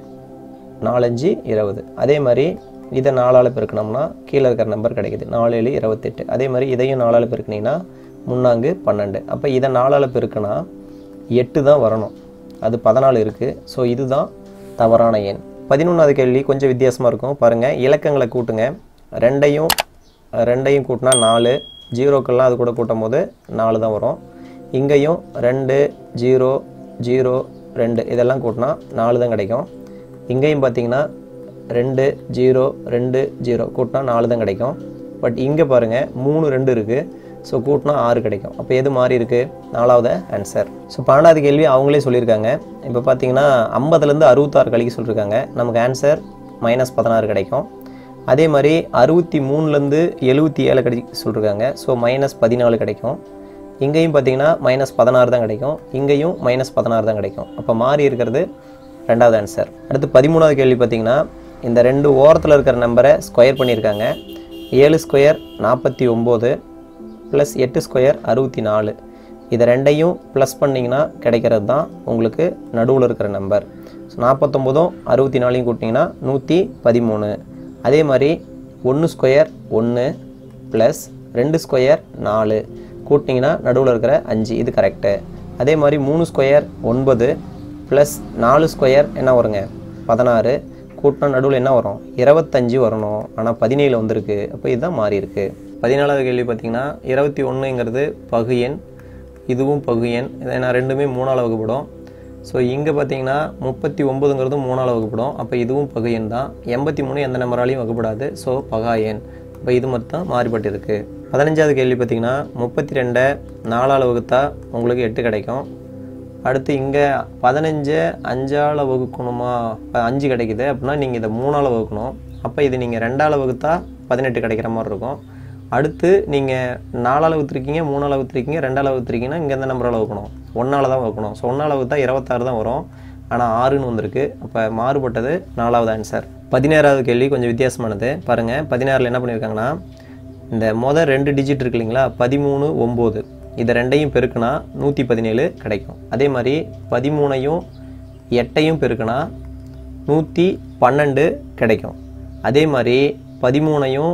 நாலஞ்சு இருபது அதே மாதிரி இதை நாலால் பெருக்கினோம்னா கீழே இருக்கிற நம்பர் கிடைக்குது நாலு ஏழு இருபத்தெட்டு அதே மாதிரி இதையும் நாலால் பெருக்கினீங்கன்னா முன்னாங்கு பன்னெண்டு அப்போ இதை நாலால் பெருக்கினா எட்டு தான் வரணும் அது பதினாலு இருக்குது ஸோ இதுதான் தவறான எண் பதினொன்றாவது கேள்வி கொஞ்சம் வித்தியாசமாக இருக்கும் பாருங்கள் இலக்கங்களை கூட்டுங்க ரெண்டையும் ரெண்டையும் கூட்டினா நாலு ஜீரோக்கெல்லாம் அது கூட கூட்டும் போது நாலு தான் வரும் இங்கேயும் ரெண்டு ஜீரோ ஜீரோ ரெண்டு இதெல்லாம் கூட்டினா நாலு தான் கிடைக்கும் இங்கேயும் பார்த்தீங்கன்னா ரெண்டு ஜீரோ ரெண்டு ஜீரோ கூட்டினா நாலு தான் கிடைக்கும் பட் இங்கே பாருங்கள் மூணு ரெண்டு இருக்குது ஸோ கூட்டினா ஆறு கிடைக்கும் அப்போ எது மாறி இருக்குது நாலாவது ஆன்சர் ஸோ பன்னெண்டாவது கேள்வி அவங்களே சொல்லியிருக்காங்க இப்போ பார்த்தீங்கன்னா ஐம்பதுலேருந்து அறுபத்தாறு கழிக்க சொல்லியிருக்காங்க நமக்கு ஆன்சர் மைனஸ் பதினாறு கிடைக்கும் அதே மாதிரி அறுபத்தி மூணுலேருந்து எழுபத்தி ஏழு கிடைக்க சொல்லியிருக்காங்க ஸோ மைனஸ் பதினாலு கிடைக்கும் இங்கேயும் பார்த்தீங்கன்னா மைனஸ் பதினாறு தான் கிடைக்கும் இங்கேயும் மைனஸ் பதினாறு தான் கிடைக்கும் அப்போ மாறி இருக்கிறது ரெண்டாவது ஆன்சர் அடுத்து பதிமூணாவது கேள்வி பார்த்தீங்கன்னா இந்த ரெண்டு ஓரத்தில் இருக்கிற நம்பரை ஸ்கொயர் பண்ணியிருக்காங்க ஏழு ஸ்கொயர் நாற்பத்தி ஒம்பது ப்ளஸ் எட்டு ஸ்கொயர் அறுபத்தி நாலு இதை ரெண்டையும் ப்ளஸ் பண்ணிங்கன்னா கிடைக்கிறது தான் உங்களுக்கு நடுவில் இருக்கிற நம்பர் ஸோ நாற்பத்தொம்போதும் அறுபத்தி நாலையும் கூட்டிங்கன்னா நூற்றி பதிமூணு அதே மாதிரி ஒன்று ஸ்கொயர் ஒன்று ப்ளஸ் ரெண்டு ஸ்கொயர் நாலு கூட்டிங்கன்னா நடுவில் இருக்கிற அஞ்சு இது கரெக்டு அதே மாதிரி மூணு ஸ்கொயர் ஒன்பது ப்ளஸ் நாலு ஸ்கொயர் என்ன வருங்க பதினாறு கூட்டினா நடுவில் என்ன வரும் இருபத்தஞ்சு வரணும் ஆனால் பதினேழு வந்திருக்கு அப்போ இதுதான் மாறி இருக்கு பதினாலாவது கேள்வி பார்த்தீங்கன்னா இருபத்தி ஒன்றுங்கிறது பகு எண் இதுவும் பகு எண் இதை நான் ரெண்டுமே மூணால் வகுப்படும் ஸோ இங்கே பார்த்தீங்கன்னா முப்பத்தி ஒம்பதுங்கிறதும் மூணால் வகுப்படும் அப்போ இதுவும் பகு எண் தான் எண்பத்தி மூணு எந்த நம்பராலையும் வகுப்படாது ஸோ பகா எண் இப்போ இது மட்டும் மாறுபட்டு இருக்கு பதினஞ்சாவது கேள்வி பார்த்தீங்கன்னா முப்பத்தி ரெண்டை நாலால் வகுத்தா உங்களுக்கு எட்டு கிடைக்கும் அடுத்து இங்கே பதினஞ்சு அஞ்சால் வகுக்கணுமா இப்போ அஞ்சு கிடைக்குது அப்படின்னா நீங்கள் இதை மூணால் வகுக்கணும் அப்போ இது நீங்கள் ரெண்டால் வகுத்தா பதினெட்டு கிடைக்கிற மாதிரி இருக்கும் அடுத்து நீங்கள் நாலால் வகுத்துருக்கீங்க மூணால் வகுத்துருக்கீங்க ரெண்டால் வகுத்துருக்கீங்கன்னா இங்கே எந்த நம்பரால் வகுக்கணும் ஒன்றால் தான் வகுக்கணும் ஸோ ஒன்றால் வகுத்தா இருபத்தாறு தான் வரும் ஆனால் ஆறுன்னு வந்திருக்கு அப்போ மாறுபட்டது நாலாவது ஆன்சர் பதினேழாவது கேள்வி கொஞ்சம் வித்தியாசமானது பாருங்கள் பதினாறில் என்ன பண்ணியிருக்காங்கன்னா இந்த மொதல் ரெண்டு டிஜிட் இருக்கு இல்லைங்களா பதிமூணு ஒம்பது இதை ரெண்டையும் பெருக்குனா நூற்றி பதினேழு கிடைக்கும் அதே மாதிரி பதிமூணையும் எட்டையும் பெருக்குனா நூற்றி பன்னெண்டு கிடைக்கும் அதே மாதிரி பதிமூணையும்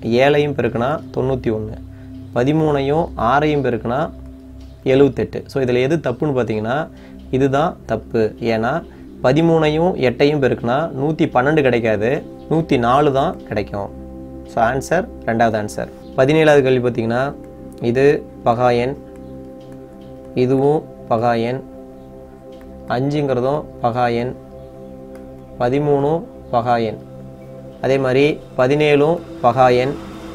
ஏழையும் பெருக்குனா தொண்ணூற்றி ஒன்று பதிமூணையும் ஆறையும் பெருக்குனா எழுவத்தெட்டு ஸோ இதில் எது தப்புன்னு பார்த்தீங்கன்னா இதுதான் தப்பு ஏன்னா பதிமூணையும் எட்டையும் பெருக்குனா நூற்றி பன்னெண்டு கிடைக்காது நூற்றி நாலு தான் கிடைக்கும் ஸோ ஆன்சர் ரெண்டாவது ஆன்சர் பதினேழாவது கேள்வி பார்த்தீங்கன்னா இது பகாயன் இதுவும் பகாயன் அஞ்சுங்கிறதும் பகாயன் பதிமூணும் பகாயன் அதே மாதிரி பதினேழும் பகாயன்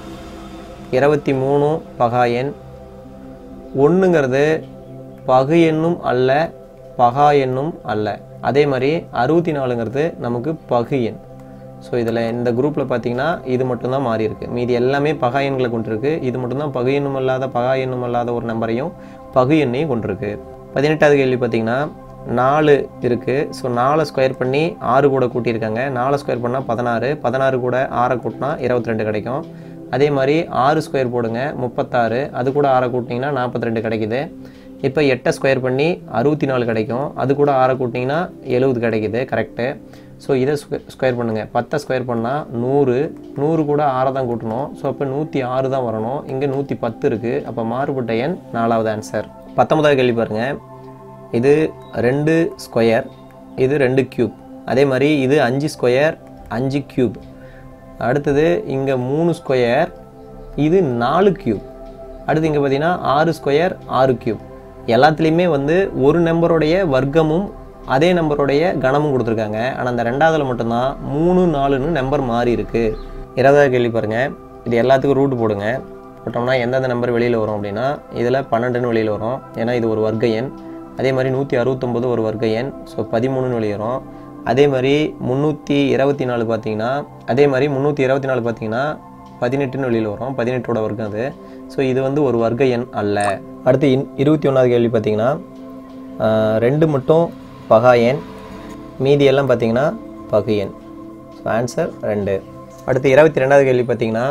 இருபத்தி மூணும் பகாயன் ஒன்றுங்கிறது பகு எண்ணும் அல்ல பகா எண்ணும் அல்ல அதே மாதிரி அறுபத்தி நாலுங்கிறது நமக்கு பகு எண் ஸோ இதில் இந்த குரூப்பில் பார்த்தீங்கன்னா இது மட்டும்தான் மாறி இருக்கு மீதி எல்லாமே பகா எண்களை கொண்டிருக்கு இது மட்டும்தான் பகு எண்ணும் அல்லாத பகா எண்ணும் அல்லாத ஒரு நம்பரையும் பகு எண்ணையும் கொண்டிருக்கு பதினெட்டாவது கேள்வி பார்த்தீங்கன்னா நாலு இருக்குது ஸோ நாலை ஸ்கொயர் பண்ணி ஆறு கூட கூட்டியிருக்காங்க நாலை ஸ்கொயர் பண்ணால் பதினாறு பதினாறு கூட ஆறை கூட்டினா இருபத்தி ரெண்டு கிடைக்கும் அதே மாதிரி ஆறு ஸ்கொயர் போடுங்க முப்பத்தாறு அது கூட ஆறை கூட்டினீங்கன்னா நாற்பத்தி ரெண்டு கிடைக்குது இப்போ எட்டை ஸ்கொயர் பண்ணி அறுபத்தி நாலு கிடைக்கும் அது கூட ஆறை கூட்டினீங்கன்னா எழுபது கிடைக்குது கரெக்டு ஸோ இதை ஸ்கொயர் பண்ணுங்கள் பத்தை ஸ்கொயர் பண்ணால் நூறு நூறு கூட ஆறை தான் கூட்டணும் ஸோ அப்போ நூற்றி ஆறு தான் வரணும் இங்கே நூற்றி பத்து இருக்குது அப்போ மாறுபட்ட எண் நாலாவது ஆன்சர் பத்தொன்பதாவது கேள்வி பாருங்கள் இது ரெண்டு ஸ்கொயர் இது ரெண்டு க்யூப் அதே மாதிரி இது அஞ்சு ஸ்கொயர் அஞ்சு க்யூப் அடுத்தது இங்கே மூணு ஸ்கொயர் இது நாலு க்யூப் அடுத்து இங்கே பார்த்தீங்கன்னா ஆறு ஸ்கொயர் ஆறு க்யூப் எல்லாத்துலேயுமே வந்து ஒரு நம்பருடைய வர்க்கமும் அதே நம்பருடைய கணமும் கொடுத்துருக்காங்க ஆனால் அந்த ரெண்டாவதுல மட்டும்தான் மூணு நாலுன்னு நம்பர் மாறி இருக்கு இருபதாவது கேள்வி பாருங்கள் இது எல்லாத்துக்கும் ரூட் போடுங்க போட்டோம்னா எந்தெந்த நம்பர் வெளியில் வரும் அப்படின்னா இதில் பன்னெண்டுன்னு வெளியில் வரும் ஏன்னா இது ஒரு வர்க்க எண் அதே மாதிரி நூற்றி அறுபத்தொம்போது ஒரு வர்க்க எண் ஸோ பதிமூணுன்னு வெளியே வரும் அதே மாதிரி முந்நூற்றி இருபத்தி நாலு பார்த்தீங்கன்னா அதே மாதிரி முந்நூற்றி இருபத்தி நாலு பார்த்தீங்கன்னா பதினெட்டுன்னு வெளியில் வரும் பதினெட்டோட வர்க்கம் அது ஸோ இது வந்து ஒரு வர்க்க எண் அல்ல அடுத்து இன் இருபத்தி ஒன்றாவது கேள்வி பார்த்தீங்கன்னா ஆஹ், ரெண்டு மட்டும் பகா எண் மீதி எல்லாம் பார்த்தீங்கன்னா பகு எண் ஸோ ஆன்சர் ரெண்டு அடுத்து இருபத்தி ரெண்டாவது கேள்வி பார்த்தீங்கன்னா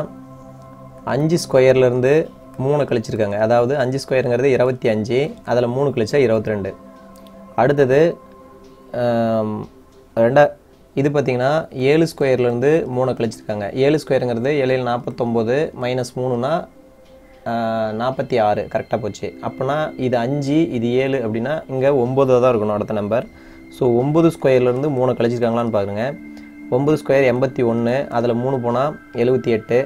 அஞ்சு ஸ்கொயர்லேருந்து மூணு கழிச்சிருக்காங்க அதாவது அஞ்சு ஸ்கொயருங்கிறது இருபத்தி அஞ்சு அதில் மூணு கழிச்சா இருபத்தி ரெண்டு அடுத்தது ஆம், ரெண்டா இது பார்த்தீங்கன்னா ஏழு ஸ்கொயர்லேருந்து மூணு கழிச்சிருக்காங்க ஏழு ஸ்கொயருங்கிறது ஏழில் நாற்பத்தொம்போது மைனஸ் மூணுனா நாற்பத்தி ஆறு கரெக்டாக போச்சு அப்போனா இது அஞ்சு இது ஏழு அப்படின்னா இங்கே ஒம்பது தான் இருக்கணும் அடுத்த நம்பர் ஸோ ஒம்பது ஸ்கொயர்லேருந்து மூணு கழிச்சிருக்காங்களான்னு பாருங்க ஒம்பது ஸ்கொயர் எண்பத்தி ஒன்று அதில் மூணு போனால் எழுபத்தி எட்டு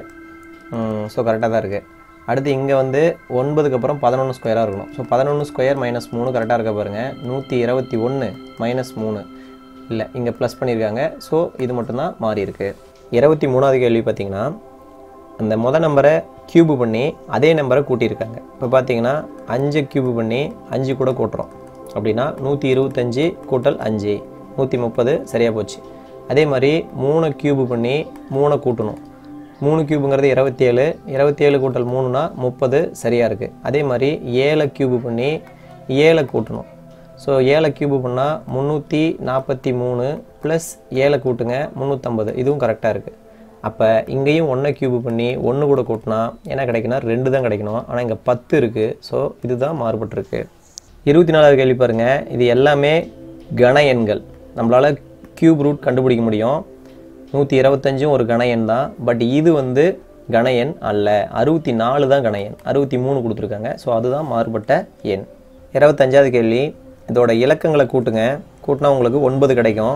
ஸோ கரெக்டாக தான் இருக்குது அடுத்து இங்கே வந்து ஒன்பதுக்கு அப்புறம் பதினொன்று ஸ்கொயராக இருக்கணும் ஸோ பதினொன்று ஸ்கொயர் மைனஸ் மூணு கரெக்டாக இருக்க பாருங்கள் நூற்றி இருபத்தி ஒன்று மைனஸ் மூணு இல்லை இங்கே ப்ளஸ் பண்ணியிருக்காங்க ஸோ இது மட்டும்தான் மாறி இருக்கு இருபத்தி மூணாவது கேள்வி பார்த்தீங்கன்னா அந்த மொதல் நம்பரை கியூபு பண்ணி அதே நம்பரை கூட்டியிருக்காங்க இப்போ பார்த்தீங்கன்னா அஞ்சு கியூபு பண்ணி அஞ்சு கூட கூட்டுறோம் அப்படின்னா நூற்றி இருபத்தஞ்சி கூட்டல் அஞ்சு நூற்றி முப்பது சரியாக போச்சு அதே மாதிரி மூணு கியூபு பண்ணி மூணை கூட்டணும் மூணு கியூபுங்கிறது இருபத்தி ஏழு இருபத்தி ஏழு கூட்டல் மூணுனா முப்பது சரியாக இருக்குது அதே மாதிரி ஏழை கியூபு பண்ணி ஏழை கூட்டணும் ஸோ ஏழை கியூபு பண்ணால் முந்நூற்றி நாற்பத்தி மூணு ப்ளஸ் ஏழை கூட்டுங்க முந்நூற்றம்பது இதுவும் கரெக்டாக இருக்குது அப்போ இங்கேயும் ஒன்றை கியூபு பண்ணி ஒன்று கூட கூட்டினா என்ன கிடைக்குன்னா ரெண்டு தான் கிடைக்கணும் ஆனால் இங்கே பத்து இருக்குது ஸோ இதுதான் மாறுபட்டிருக்கு இருபத்தி நாலாவது கேள்வி பாருங்கள் இது எல்லாமே கன எண்கள் நம்மளால் கியூப் ரூட் கண்டுபிடிக்க முடியும் நூற்றி இருபத்தஞ்சும் ஒரு கன எண் தான் பட் இது வந்து கன எண் அல்ல அறுபத்தி நாலு தான் கன எண் அறுபத்தி மூணு கொடுத்துருக்காங்க ஸோ அதுதான் மாறுபட்ட எண் இருபத்தஞ்சாவது கேள்வி இதோட இலக்கங்களை கூட்டுங்க கூட்டினா உங்களுக்கு ஒன்பது கிடைக்கும்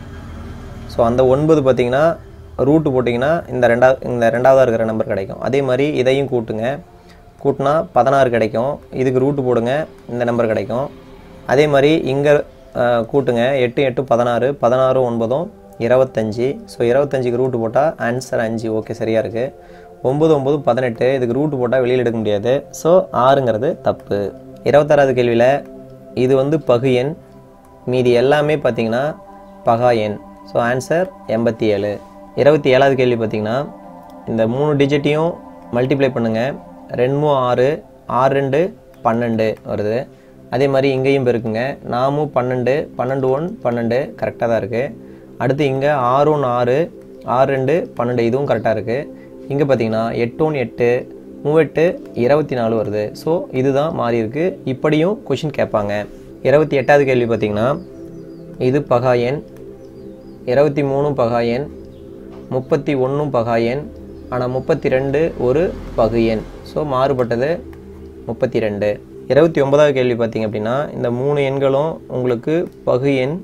ஸோ அந்த ஒன்பது பார்த்தீங்கன்னா ரூட்டு போட்டிங்கன்னா இந்த ரெண்டாவது இந்த ரெண்டாவதாக இருக்கிற நம்பர் கிடைக்கும் அதே மாதிரி இதையும் கூட்டுங்க கூட்டினா பதினாறு கிடைக்கும் இதுக்கு ரூட்டு போடுங்க இந்த நம்பர் கிடைக்கும் அதே மாதிரி இங்கே கூட்டுங்க எட்டு எட்டு பதினாறு பதினாறு ஒன்பதும் இருபத்தஞ்சி ஸோ இருபத்தஞ்சிக்கு ரூட்டு போட்டால் ஆன்சர் அஞ்சு ஓகே சரியாக இருக்குது ஒம்பது ஒம்பது பதினெட்டு இதுக்கு ரூட்டு போட்டால் வெளியில் எடுக்க முடியாது ஸோ ஆறுங்கிறது தப்பு இருபத்தாறாவது கேள்வியில் இது வந்து பகு எண் மீதி எல்லாமே பார்த்தீங்கன்னா பகா எண் ஸோ ஆன்சர் எண்பத்தி ஏழு இருபத்தி ஏழாவது கேள்வி பார்த்தீங்கன்னா இந்த மூணு டிஜிட்டையும் மல்டிப்ளை பண்ணுங்கள் ரெண்டு ஆறு ஆறு ரெண்டு பன்னெண்டு வருது அதே மாதிரி இங்கேயும் பெருக்குங்க நாமும் பன்னெண்டு பன்னெண்டு ஒன் பன்னெண்டு கரெக்டாக தான் இருக்குது அடுத்து இங்கே ஆறு ஒன்று ஆறு ஆறு ரெண்டு பன்னெண்டு இதுவும் கரெக்டாக இருக்குது இங்கே பார்த்தீங்கன்னா எட்டு ஒன்று எட்டு மூவெட்டு இருபத்தி நாலு வருது ஸோ இதுதான் மாறி இருக்கு இப்படியும் கொஷின் கேட்பாங்க இருபத்தி எட்டாவது கேள்வி பார்த்தீங்கன்னா இது பகா எண் இருபத்தி மூணும் பகா எண் முப்பத்தி ஒன்றும் பகா எண் ஆனால் முப்பத்தி ரெண்டு ஒரு பகு எண் ஸோ மாறுபட்டது முப்பத்தி ரெண்டு இருபத்தி ஒன்பதாவது கேள்வி பார்த்தீங்க அப்படின்னா இந்த மூணு எண்களும் உங்களுக்கு பகு எண்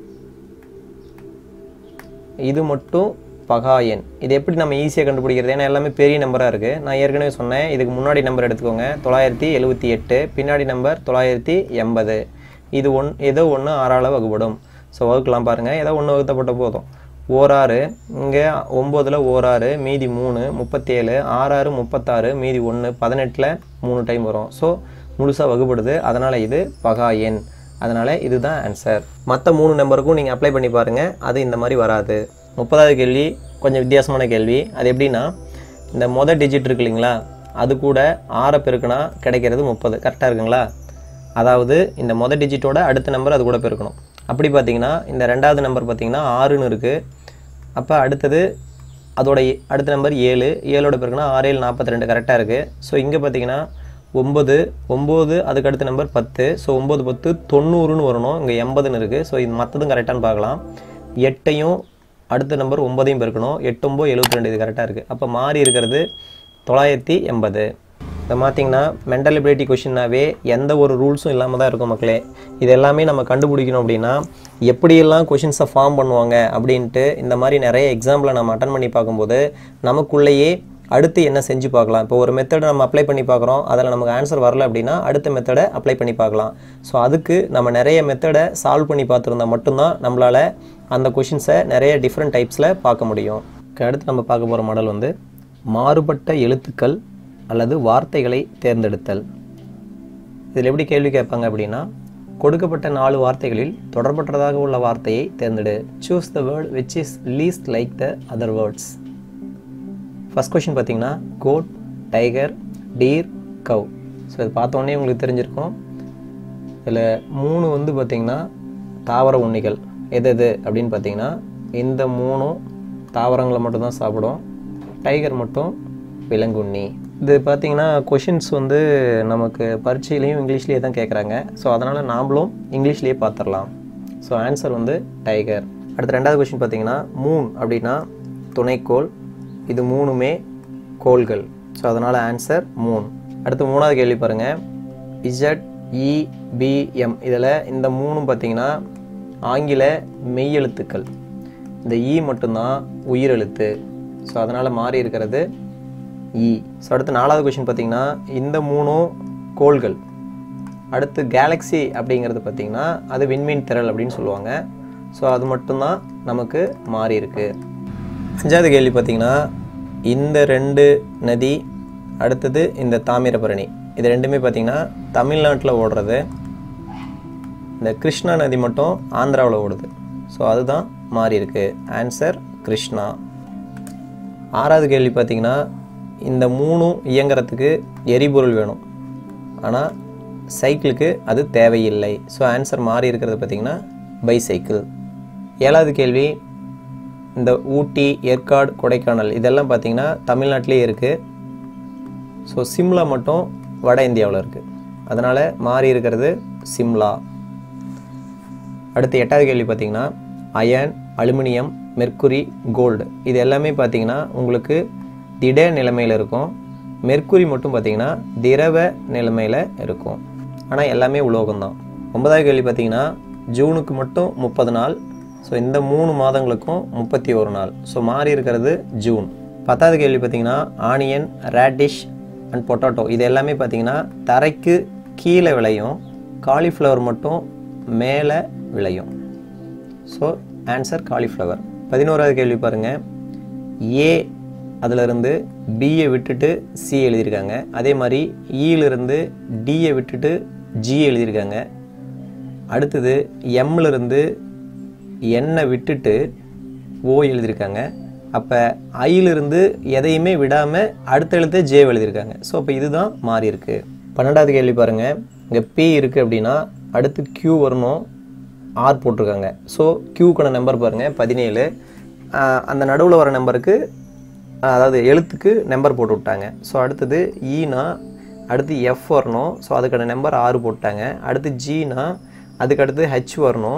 இது மட்டும் பகா எண் இது எப்படி நம்ம ஈஸியாக கண்டுபிடிக்கிறது ஏன்னா எல்லாமே பெரிய நம்பராக இருக்குது நான் ஏற்கனவே சொன்னேன் இதுக்கு முன்னாடி நம்பர் எடுத்துக்கோங்க தொள்ளாயிரத்தி எழுபத்தி எட்டு பின்னாடி நம்பர் தொள்ளாயிரத்தி எண்பது இது ஒன் ஏதோ ஒன்று ஆறால் வகுப்படும் ஸோ வகுக்கலாம் பாருங்கள் ஏதோ ஒன்று வகுத்தப்பட்ட போதும் ஓராறு இங்கே ஒம்போதில் ஓராறு மீதி மூணு முப்பத்தேழு ஆறாறு முப்பத்தாறு மீதி ஒன்று பதினெட்டில் மூணு டைம் வரும் ஸோ முழுசாக வகுப்படுது அதனால் இது பகா எண் அதனால் இதுதான் ஆன்சர் மற்ற மூணு நம்பருக்கும் நீங்கள் அப்ளை பண்ணி பாருங்கள் அது இந்த மாதிரி வராது முப்பதாவது கேள்வி கொஞ்சம் வித்தியாசமான கேள்வி அது எப்படின்னா இந்த மொதல் டிஜிட் இருக்கு இல்லைங்களா அது கூட ஆறை பெருக்குனா கிடைக்கிறது முப்பது கரெக்டாக இருக்குங்களா அதாவது இந்த மொதல் டிஜிட்டோட அடுத்த நம்பர் அது கூட பெருக்கணும் அப்படி பார்த்தீங்கன்னா இந்த ரெண்டாவது நம்பர் பார்த்தீங்கன்னா ஆறுன்னு இருக்குது அப்போ அடுத்தது அதோட எ- அடுத்த நம்பர் ஏழு ஏழோட பெருக்குனா ஆறு ஏழு நாற்பத்தி ரெண்டு கரெக்டாக இருக்குது ஸோ இங்கே பார்த்தீங்கன்னா ஒம்பது ஒம்பது அதுக்கு அடுத்த நம்பர் பத்து ஸோ ஒம்பது பத்து தொண்ணூறுன்னு வரணும் இங்கே எண்பதுன்னு இருக்குது ஸோ இது மற்றதும் கரெக்டானு பார்க்கலாம் எட்டையும் அடுத்த நம்பர் ஒன்பதையும் பெருக்கணும் எட்டு ஒம்பது எழுபத்தி ரெண்டு இது கரெக்டாக இருக்குது அப்போ மாறி இருக்கிறது தொள்ளாயிரத்தி எண்பது இதை பார்த்தீங்கன்னா மென்டல் எபிலிட்டி கொஷின்னாவே எந்த ஒரு ரூல்ஸும் இல்லாமல் தான் இருக்கும் மக்களே இது எல்லாமே நம்ம கண்டுபிடிக்கணும் அப்படின்னா எப்படியெல்லாம் கொஷின்ஸை ஃபார்ம் பண்ணுவாங்க அப்படின்ட்டு இந்த மாதிரி நிறைய எக்ஸாம்பிளை நம்ம அட்டன் பண்ணி பார்க்கும்போது நமக்குள்ளேயே அடுத்து என்ன செஞ்சு பார்க்கலாம் இப்போ ஒரு மெத்தடை நம்ம அப்ளை பண்ணி பார்க்குறோம் அதில் நமக்கு ஆன்சர் வரல அப்படின்னா அடுத்த மெத்தடை அப்ளை பண்ணி பார்க்கலாம் ஸோ அதுக்கு நம்ம நிறைய மெத்தடை சால்வ் பண்ணி பார்த்துருந்தா மட்டும்தான் நம்மளால் அந்த கொஷின்ஸை நிறைய டிஃப்ரெண்ட் டைப்ஸில் பார்க்க முடியும் Okay, அடுத்து நம்ம பார்க்க போகிற மாடல் வந்து மாறுபட்ட எழுத்துக்கள் அல்லது வார்த்தைகளை தேர்ந்தெடுத்தல் இதில் எப்படி கேள்வி கேட்பாங்க அப்படின்னா கொடுக்கப்பட்ட நாலு வார்த்தைகளில் தொடர்பற்றதாக உள்ள வார்த்தையை தேர்ந்தெடு choose the word which is least like the other words first question பார்த்தீங்கன்னா goat tiger deer cow so இது பார்த்தோன்னே உங்களுக்கு தெரிஞ்சிருக்கும் இதில் மூணு வந்து பார்த்திங்கன்னா தாவர உண்ணிகள் எது எது அப்படின்னு பார்த்தீங்கன்னா இந்த மூணும் தாவரங்களை மட்டும்தான் சாப்பிடும் டைகர் மட்டும் விலங்குண்ணி இது பார்த்தீங்கன்னா கொஷின்ஸ் வந்து நமக்கு பரீட்சையிலையும் இங்கிலீஷ்லேயே தான் கேட்குறாங்க ஸோ அதனால் நாமளும் இங்கிலீஷ்லேயே பார்த்துடலாம் ஸோ ஆன்சர் வந்து டைகர் அடுத்த ரெண்டாவது கொஷின் பார்த்தீங்கன்னா மூன் அப்படின்னா துணைக்கோள் இது மூணுமே கோள்கள் ஸோ அதனால் ஆன்சர் மூன் அடுத்து மூணாவது கேள்வி பாருங்கள் இசட் இபிஎம் இதில் இந்த மூணும் பார்த்தீங்கன்னா ஆங்கில மெய்யெழுத்துக்கள் இந்த இ மட்டும்தான் உயிரெழுத்து ஸோ அதனால் மாறி இருக்கிறது இ ஸோ அடுத்து நாலாவது கொஷின் பார்த்தீங்கன்னா இந்த மூணும் கோள்கள் அடுத்து கேலக்ஸி அப்படிங்கிறது பார்த்தீங்கன்னா அது விண்மீன் திரள் அப்படின்னு சொல்லுவாங்க ஸோ அது மட்டும்தான் நமக்கு மாறி இருக்கு அஞ்சாவது கேள்வி பார்த்தீங்கன்னா இந்த ரெண்டு நதி அடுத்தது இந்த தாமிரபரணி இது ரெண்டுமே பார்த்தீங்கன்னா தமிழ்நாட்டில் ஓடுறது இந்த கிருஷ்ணா நதி மட்டும் ஆந்திராவில் ஓடுது ஸோ அதுதான் மாறி இருக்கு ஆன்சர் கிருஷ்ணா ஆறாவது கேள்வி பார்த்தீங்கன்னா இந்த மூணும் இயங்குறதுக்கு எரிபொருள் வேணும் ஆனால் சைக்கிளுக்கு அது தேவையில்லை ஸோ ஆன்சர் மாறி இருக்கிறது பார்த்தீங்கன்னா பைசைக்கிள் ஏழாவது கேள்வி இந்த ஊட்டி ஏற்காடு கொடைக்கானல் இதெல்லாம் பார்த்தீங்கன்னா தமிழ்நாட்டிலே இருக்குது ஸோ சிம்லா மட்டும் வட இந்தியாவில் இருக்குது அதனால் மாறி இருக்கிறது சிம்லா அடுத்து எட்டாவது கேள்வி பார்த்தீங்கன்னா அயன் அலுமினியம் மெர்க்குரி கோல்டு இது எல்லாமே பார்த்தீங்கன்னா உங்களுக்கு திட நிலைமையில் இருக்கும் மெர்க்குரி மட்டும் பார்த்தீங்கன்னா திரவ நிலைமையில் இருக்கும் ஆனால் எல்லாமே உலோகம்தான் ஒன்பதாவது கேள்வி பார்த்தீங்கன்னா ஜூனுக்கு மட்டும் முப்பது நாள் ஸோ இந்த மூணு மாதங்களுக்கும் முப்பத்தி ஒரு நாள் ஸோ மாறி இருக்கிறது ஜூன் பத்தாவது கேள்வி பார்த்தீங்கன்னா ஆனியன் ரேடிஷ் அண்ட் பொட்டாட்டோ இது எல்லாமே பார்த்தீங்கன்னா தரைக்கு கீழே விளையும் காலிஃப்ளவர் மட்டும் மேலே விளையும் ஸோ ஆன்சர் காலிஃப்ளவர் பதினோராவது கேள்வி பாருங்கள் ஏ அதிலிருந்து பியை விட்டுட்டு சி எழுதியிருக்காங்க அதே மாதிரி ஈயிலிருந்து டியை விட்டுட்டு ஜி எழுதியிருக்காங்க அடுத்தது எம்ல இருந்து எண்ணை விட்டுட்டு ஓ எழுதியிருக்காங்க அப்போ ஐயிலிருந்து எதையுமே விடாமல் அடுத்த எழுத்து ஜே எழுதியிருக்காங்க ஸோ அப்போ இதுதான் மாறி இருக்கு பன்னெண்டாவது கேள்வி பாருங்கள் இங்கே பி இருக்குது அப்படின்னா அடுத்து Q வரணும் ஆர் போட்டிருக்காங்க ஸோ க்யூக்கான நம்பர் பாருங்கள் பதினேழு ஆஹ் அந்த நடுவில் வர நம்பருக்கு அதாவது எழுத்துக்கு நம்பர் போட்டு விட்டாங்க ஸோ அடுத்தது ஈனா அடுத்து எஃப் வரணும் ஸோ அதுக்கான நம்பர் ஆறு போட்டாங்க அடுத்து ஜீனா அதுக்கு அடுத்து ஹெச் வரணும்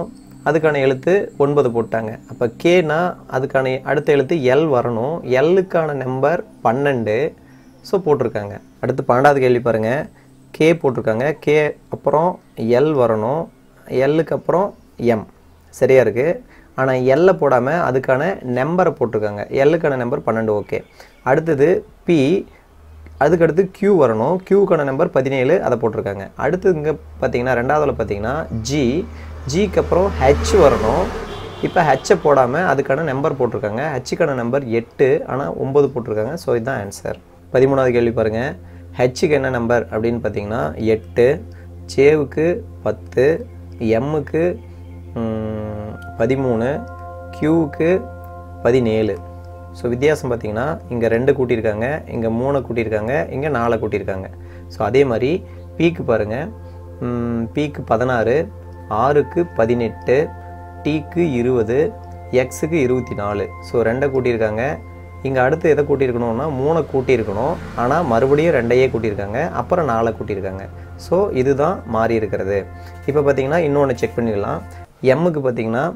அதுக்கான எழுத்து ஒன்பது போட்டாங்க அப்போ கேனா அதுக்கான அடுத்த எழுத்து எல் வரணும் எல்லுக்கான நம்பர் பன்னெண்டு ஸோ போட்டிருக்காங்க அடுத்து பன்னெண்டாவது கேள்வி பாருங்கள் கே போட்டிருக்காங்க கே அப்புறம் எல் வரணும் எல்லுக்கு அப்புறம் எம் சரியா இருக்குது ஆனால் எல்லை போடாமல் அதுக்கான நம்பரை போட்டிருக்காங்க எல்லுக்கான நம்பர் பன்னெண்டு ஓகே அடுத்தது பி அதுக்கடுத்து Q வரணும் க்யூக்கான நம்பர் பதினேழு அதை போட்டிருக்காங்க அடுத்து இங்கே பார்த்தீங்கன்னா ரெண்டாவதுல பார்த்தீங்கன்னா ஜி ஜிக்கு அப்புறம் ஹெச் வரணும் இப்போ ஹெச்சை போடாமல் அதுக்கான நம்பர் போட்டிருக்காங்க ஹெச்சுக்கான நம்பர் எட்டு ஆனால் ஒம்பது போட்டிருக்காங்க ஸோ இதுதான் ஆன்சர் பதிமூணாவது கேள்வி பாருங்கள் ஹெச்சுக்கு என்ன நம்பர் அப்படின்னு பார்த்தீங்கன்னா எட்டு ஜேவுக்கு பத்து எம்முக்கு பதிமூணு க்யூவுக்கு பதினேழு ஸோ வித்தியாசம் பார்த்தீங்கன்னா இங்கே ரெண்டு கூட்டியிருக்காங்க இங்கே மூணு கூட்டியிருக்காங்க இங்கே நாலை கூட்டியிருக்காங்க ஸோ அதே மாதிரி பீக்கு பாருங்கள் பீக்கு பதினாறு ஆறுக்கு பதினெட்டு டீக்கு இருபது எக்ஸுக்கு இருபத்தி நாலு ஸோ ரெண்டை கூட்டியிருக்காங்க இங்கே அடுத்து எதை கூட்டியிருக்கணும்னா மூணை கூட்டியிருக்கணும் ஆனால் மறுபடியும் ரெண்டையே கூட்டியிருக்காங்க அப்புறம் நாலை கூட்டியிருக்காங்க ஸோ இதுதான் மாறி இருக்கிறது இப்போ பார்த்தீங்கன்னா இன்னொன்று செக் பண்ணிடலாம் எம்முக்கு பார்த்தீங்கன்னா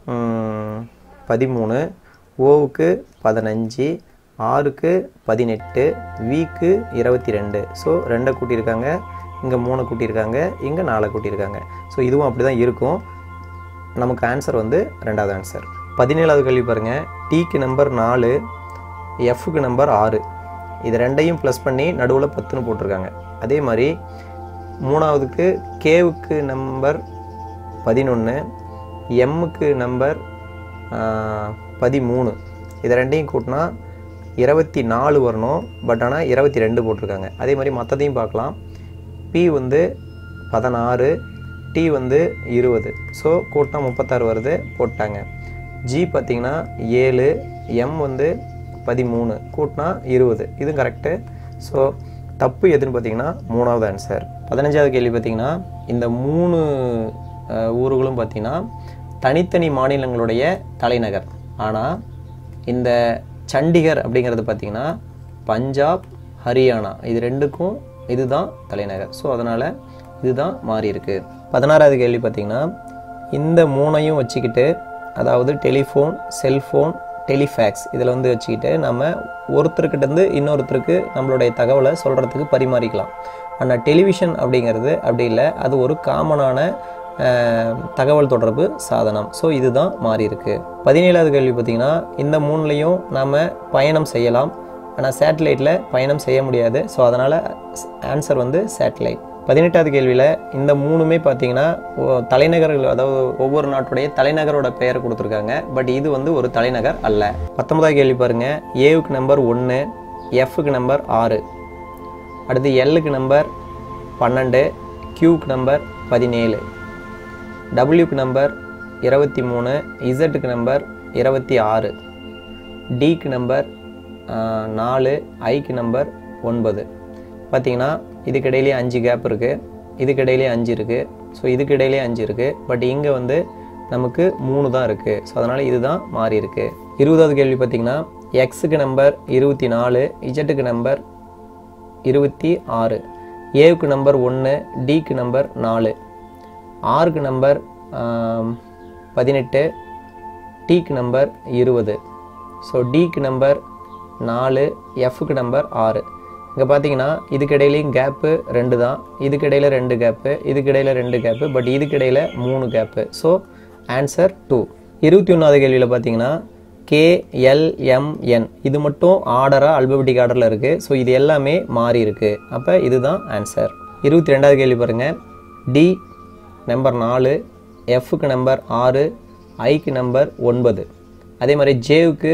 பதிமூணு ஓவுக்கு பதினஞ்சு ஆறுக்கு பதினெட்டு விக்கு இருபத்தி ரெண்டு ஸோ ரெண்டை கூட்டியிருக்காங்க இங்கே மூணை கூட்டியிருக்காங்க இங்கே நாலை கூட்டியிருக்காங்க ஸோ இதுவும் அப்படி தான் இருக்கும் நமக்கு ஆன்சர் வந்து ரெண்டாவது ஆன்சர் பதினேழாவது கேள்வி பாருங்கள் டீக்கு நம்பர் நாலு எஃப்க்கு நம்பர் ஆறு இது ரெண்டையும் ப்ளஸ் பண்ணி நடுவில் பத்துன்னு போட்டிருக்காங்க அதே மாதிரி மூணாவதுக்கு கேவுக்கு நம்பர் பதினொன்று எம்முக்கு நம்பர் பதிமூணு இதை ரெண்டையும் கூட்டினா இருபத்தி நாலு வரணும் பட் ஆனால் இருபத்தி ரெண்டு போட்டிருக்காங்க அதே மாதிரி மற்றதையும் பார்க்கலாம் பி வந்து பதினாறு டி வந்து இருபது ஸோ கூட்டினா முப்பத்தாறு வருது போட்டாங்க ஜி பார்த்திங்கன்னா ஏழு எம் வந்து பதிமூணு கூட்டினா இருபது இது கரெக்டு ஸோ தப்பு எதுன்னு பார்த்தீங்கன்னா மூணாவது ஆன்சர் பதினஞ்சாவது கேள்வி பார்த்தீங்கன்னா இந்த மூணு அஹ், ஊர்களும் பார்த்தீங்கன்னா தனித்தனி மாநிலங்களுடைய தலைநகர் ஆனால் இந்த சண்டிகர் அப்படிங்கிறது பார்த்தீங்கன்னா பஞ்சாப் ஹரியானா இது ரெண்டுக்கும் இதுதான் தலைநகர் ஸோ அதனால் இதுதான் மாறி இருக்கு பதினாறாவது கேள்வி பார்த்தீங்கன்னா இந்த மூணையும் வச்சுக்கிட்டு அதாவது டெலிஃபோன் செல்ஃபோன் டெலிஃபேக்ஸ் இதில் வந்து வச்சுக்கிட்டு நம்ம ஒருத்தருக்கிட்டேருந்து இன்னொருத்தருக்கு நம்மளுடைய தகவலை சொல்கிறதுக்கு பரிமாறிக்கலாம் ஆனால் டெலிவிஷன் அப்படிங்கிறது அப்படி இல்லை அது ஒரு காமனான அஹ், தகவல் தொடர்பு சாதனம் ஸோ இதுதான் மாறி இருக்கு பதினேழாவது கேள்வி பார்த்தீங்கன்னா இந்த மூணுலையும் நாம் பயணம் செய்யலாம் ஆனால் சேட்டலைட்டில் பயணம் செய்ய முடியாது ஸோ அதனால் ஆன்சர் வந்து சேட்டலைட் பதினெட்டாவது கேள்வியில் இந்த மூணுமே பார்த்தீங்கன்னா ஒ- தலைநகர்கள் அதாவது ஒவ்வொரு நாட்டுடைய தலைநகரோட பெயர் கொடுத்துருக்காங்க பட் இது வந்து ஒரு தலைநகர் அல்ல பத்தொன்பதாவது கேள்வி பாருங்கள் ஏவுக்கு நம்பர் ஒன்று எஃப்க்கு நம்பர் ஆறு அடுத்து எல்லுக்கு நம்பர் பன்னெண்டு கியூக்கு நம்பர் பதினேழு டபிள்யூக்கு நம்பர் இருபத்தி மூணு இசட்டுக்கு நம்பர் இருபத்தி ஆறு டிக்கு நம்பர் ஆஹ், நாலு ஐக்கு நம்பர் ஒன்பது பார்த்தீங்கன்னா இதுக்கு இடையிலே அஞ்சு கேப் இருக்குது இதுக்கு இடையிலே அஞ்சு இருக்குது ஸோ இதுக்கு இடையிலே அஞ்சு இருக்குது பட் இங்கே வந்து நமக்கு மூணு தான் இருக்குது ஸோ அதனால் இதுதான் மாறி இருக்கு இருபதாவது கேள்வி பார்த்தீங்கன்னா எக்ஸுக்கு நம்பர் இருபத்தி நாலு இஜட்டுக்கு நம்பர் இருபத்தி ஆறு ஏவுக்கு நம்பர் ஒன்று டிக்கு நம்பர் நாலு ஆறுக்கு நம்பர் ஆம், பதினெட்டு டிக்கு நம்பர் இருபது ஸோ டிக்கு நம்பர் நாலு எஃப்க்கு நம்பர் ஆறு இங்கே பார்த்தீங்கன்னா இதுக்கு இடையிலையும் கேப்பு ரெண்டு தான் இதுக்கு இடையில ரெண்டு கேப்பு இதுக்கு இடையில ரெண்டு கேப்பு பட் இதுக்கு இடையில மூணு கேப்பு ஸோ ஆன்சர் டூ இருபத்தி ஒன்றாவது கேள்வியில் பார்த்தீங்கன்னா கேஎல்எம்என் இது மட்டும் ஆர்டராக அல்பபெட்டிக் ஆர்டரில் இருக்குது ஸோ இது எல்லாமே மாறி இருக்குது அப்போ இதுதான் ஆன்சர் இருபத்தி ரெண்டாவது கேள்வி பாருங்கள் டி நம்பர் நாலு எஃப்க்கு நம்பர் ஆறு ஐக்கு நம்பர் ஒன்பது அதே மாதிரி ஜேவுக்கு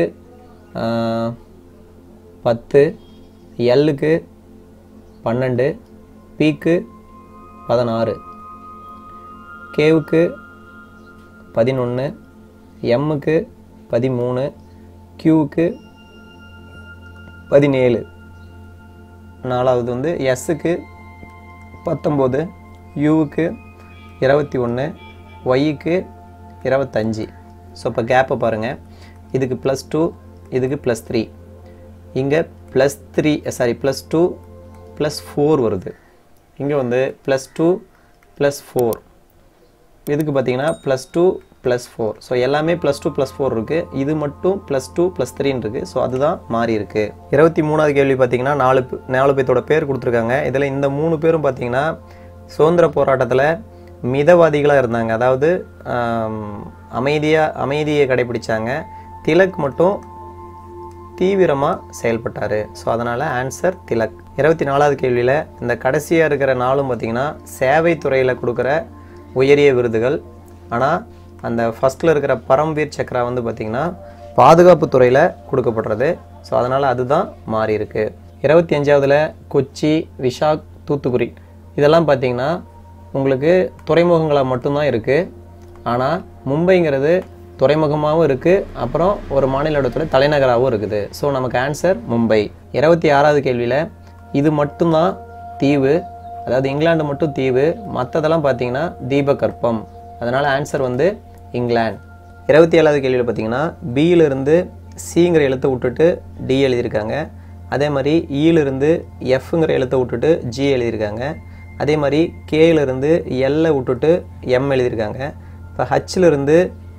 பத்து எல்லுக்கு பன்னெண்டு பிக்கு பதினாறு கேவுக்கு பதினொன்று எம்முக்கு பதிமூணு கியூவுக்கு பதினேழு நாலாவது வந்து எஸ்ஸுக்கு பத்தொம்போது யூவுக்கு இருபத்தி ஒன்று ஒய்க்கு இருபத்தஞ்சி ஸோ இப்போ கேப்பை பாருங்கள் இதுக்கு ப்ளஸ் டூ இதுக்கு ப்ளஸ் த்ரீ இங்கே plus three sorry plus two plus four வருது இங்கே வந்து ப்ளஸ் டூ ப்ளஸ் ஃபோர் இதுக்கு பார்த்தீங்கன்னா plus two plus four so எல்லாமே ப்ளஸ் டூ ப்ளஸ் ஃபோர் இருக்குது இது மட்டும் ப்ளஸ் டூ ப்ளஸ் த்ரீன்னு இருக்குது ஸோ அதுதான் மாறி இருக்கு இருபத்தி மூணாவது கேள்வி பார்த்தீங்கன்னா நாலு பே- நாலு பேர்த்தோட பேர் கொடுத்துருக்காங்க இதில் இந்த மூணு பேரும் பார்த்தீங்கன்னா சுதந்திர போராட்டத்தில் மிதவாதிகளாக இருந்தாங்க அதாவது அமைதியாக அமைதியை கடைபிடிச்சாங்க திலக் மட்டும் தீவிரமாக செயல்பட்டார் ஸோ அதனால் ஆன்சர் திலக் இருபத்தி நாலாவது கேள்வியில் இந்த கடைசியாக இருக்கிற நாளும் பார்த்தீங்கன்னா சேவை துறையில் கொடுக்குற உயரிய விருதுகள் ஆனால் அந்த ஃபஸ்ட்டில் இருக்கிற பரம்வீர் சக்ரா வந்து பார்த்திங்கன்னா பாதுகாப்பு துறையில் கொடுக்கப்படுறது ஸோ அதனால் அதுதான் மாறி இருக்கு இருபத்தி அஞ்சாவதுல கொச்சி விஷாக் தூத்துக்குடி இதெல்லாம் பார்த்தீங்கன்னா உங்களுக்கு துறைமுகங்களாக மட்டும்தான் இருக்குது ஆனால் மும்பைங்கிறது துறைமுகமாகவும் இருக்குது அப்புறம் ஒரு மாநிலத்தோட தலைநகராகவும் இருக்குது ஸோ நமக்கு ஆன்சர் மும்பை இருபத்தி ஆறாவது கேள்வியில் இது மட்டும்தான் தீவு அதாவது இங்கிலாந்து மட்டும் தீவு மற்றதெல்லாம் பார்த்தீங்கன்னா தீபகற்பம் அதனால் ஆன்சர் வந்து இங்கிலாந்து இருபத்தி ஏழாவது கேள்வியில் பார்த்தீங்கன்னா பியிலிருந்து சிங்கிற எழுத்தை விட்டுட்டு டி எழுதியிருக்காங்க அதே மாதிரி ஈலிருந்து எஃப்ங்கிற எழுத்தை விட்டுட்டு ஜி எழுதியிருக்காங்க அதே மாதிரி கேயிலிருந்து எல்லை விட்டுட்டு எம் எழுதியிருக்காங்க இப்போ ஹச்சிலிருந்து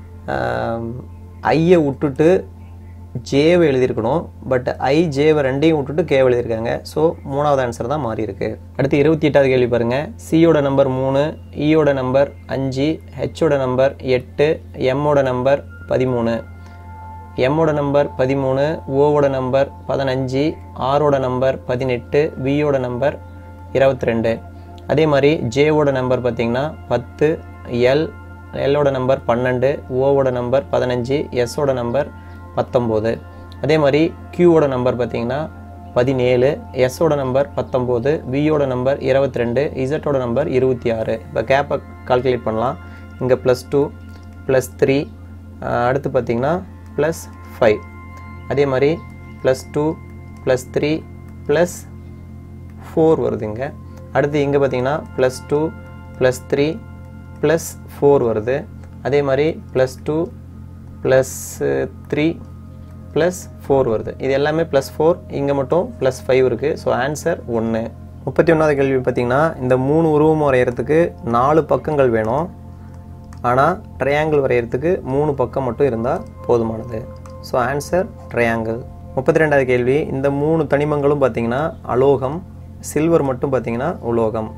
ஐயை விட்டுட்டு ஜேவை எழுதியிருக்கணும் பட் ஐ ஜேவை ரெண்டையும் விட்டுட்டு கேவை எழுதியிருக்காங்க ஸோ மூணாவது ஆன்சர் தான் மாறி இருக்கு அடுத்து இருபத்தி எட்டாவது கேள்வி பாருங்க சியோட நம்பர் மூணு ஈயோட நம்பர் அஞ்சு ஹெச்சோட நம்பர் எட்டு எம்மோட நம்பர் பதிமூணு எம்மோட நம்பர் பதிமூணு ஓவோட நம்பர் பதினஞ்சு ஆரோட நம்பர் பதினெட்டு வியோட நம்பர் இருபத்தி ரெண்டு அதே மாதிரி ஜேவோட நம்பர் பார்த்தீங்கன்னா பத்து எல் எல்லோட நம்பர் பன்னெண்டு ஓவோட நம்பர் பதினஞ்சு எஸ்ஸோட நம்பர் பத்தொம்போது அதே மாதிரி கியூவோட நம்பர் பார்த்தீங்கன்னா பதினேழு எஸ்ஸோட நம்பர் பத்தொம்போது வியோட நம்பர் இருபத்தி ரெண்டு இசட்டோட நம்பர் இருபத்தி ஆறு இப்போ கேப்பை கால்குலேட் பண்ணலாம் இங்கே ப்ளஸ் டூ ப்ளஸ் த்ரீ அடுத்து பார்த்தீங்கன்னா ப்ளஸ் ஃபைவ் அதே மாதிரி plus two plus three plus four வருதுங்க அடுத்து இங்கே பார்த்தீங்கன்னா plus two plus three plus four வருது அதே மாதிரி plus two plus three plus four வருது இது எல்லாமே ப்ளஸ் ஃபோர் இங்கே மட்டும் ப்ளஸ் ஃபைவ் இருக்குது ஸோ ஆன்சர் ஒன்று முப்பத்தி ஒன்றாவது கேள்வி பார்த்தீங்கன்னா இந்த மூணு உருவம் வரைகிறதுக்கு நாலு பக்கங்கள் வேணும் ஆனால் ட்ரையாங்கிள் வரைகிறதுக்கு மூணு பக்கம் மட்டும் இருந்தால் போதுமானது ஸோ ஆன்சர் ட்ரையாங்கிள் முப்பத்தி ரெண்டாவது கேள்வி இந்த மூணு தனிமங்களும் பார்த்தீங்கன்னா அலோகம் சில்வர் மட்டும் பார்த்தீங்கன்னா உலோகம்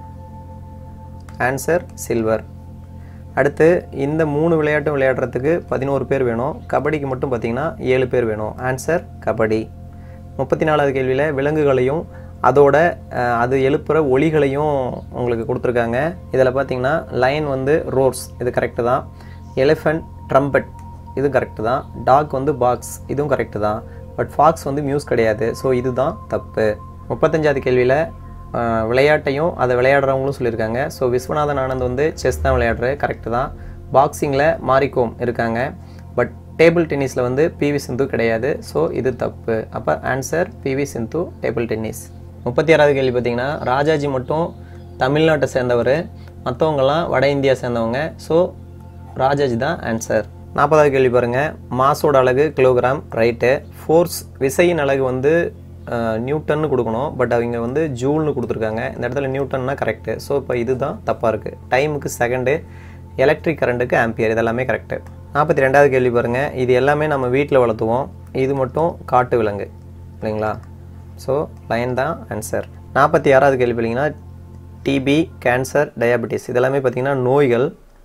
ஆன்சர் சில்வர் அடுத்து இந்த மூணு விளையாட்டும் விளையாடுறதுக்கு பதினோரு பேர் வேணும் கபடிக்கு மட்டும் பார்த்தீங்கன்னா ஏழு பேர் வேணும் ஆன்சர் கபடி முப்பத்தி நாலாவது கேள்வியில் விலங்குகளையும் அதோட அஹ், அது எழுப்புகிற ஒலிகளையும் உங்களுக்கு கொடுத்துருக்காங்க இதில் பார்த்தீங்கன்னா லைன் வந்து ரோர்ஸ் இது கரெக்டு தான் எலிஃபண்ட் ட்ரம்பட் இது கரெக்டு தான் டாக் வந்து பாக்ஸ் இதுவும் கரெக்டு தான் பட் ஃபாக்ஸ் வந்து மியூஸ் கிடையாது ஸோ இதுதான் தப்பு முப்பத்தஞ்சாவது கேள்வியில் ஆஹ் விளையாட்டையும் அதை விளையாடுறவங்களும் சொல்லியிருக்காங்க ஸோ விஸ்வநாதன் ஆனந்த் வந்து செஸ் தான் விளையாடுறாரு கரெக்டு தான் பாக்ஸிங்கில் மாரிகோம் இருக்காங்க பட் டேபிள் டென்னிஸில் வந்து பிவி சிந்து கிடையாது ஸோ இது தப்பு அப்போ answer PV Sindhu table tennis முப்பத்தி ஆறாவது கேள்வி பார்த்தீங்கன்னா ராஜாஜி மட்டும் தமிழ்நாட்டை சேர்ந்தவர் மற்றவங்கெல்லாம் வட இந்தியா சேர்ந்தவங்க ஸோ ராஜாஜி தான் ஆன்சர் நாற்பதாவது கேள்வி பாருங்கள் மாஸோட அலகு கிலோகிராம் ரைட்டு ஃபோர்ஸ் விசையின் அலகு வந்து நியூட்டன்னு கொடுக்கணும் பட் அவங்க வந்து ஜூல்னு கொடுத்துருக்காங்க இந்த இடத்துல நியூட்டன்னா கரெக்டு ஸோ இப்போ இதுதான் தப்பாக இருக்குது டைமுக்கு செகண்டு எலக்ட்ரிக் கரண்ட்டுக்கு ஆம்பியர் இதெல்லாமே கரெக்டு நாற்பத்தி ரெண்டாவது கேள்வி பாருங்கள் இது எல்லாமே நம்ம வீட்டில் வளர்த்துவோம் இது மட்டும் காட்டு விலங்கு இல்லைங்களா ஸோ லைன் தான் ஆன்சர் நாற்பத்தி ஆறாவது கேள்வி பார்த்தீங்கன்னா டிபி கேன்சர் டயாபெட்டிஸ் இதெல்லாமே பார்த்தீங்கன்னா நோய்கள்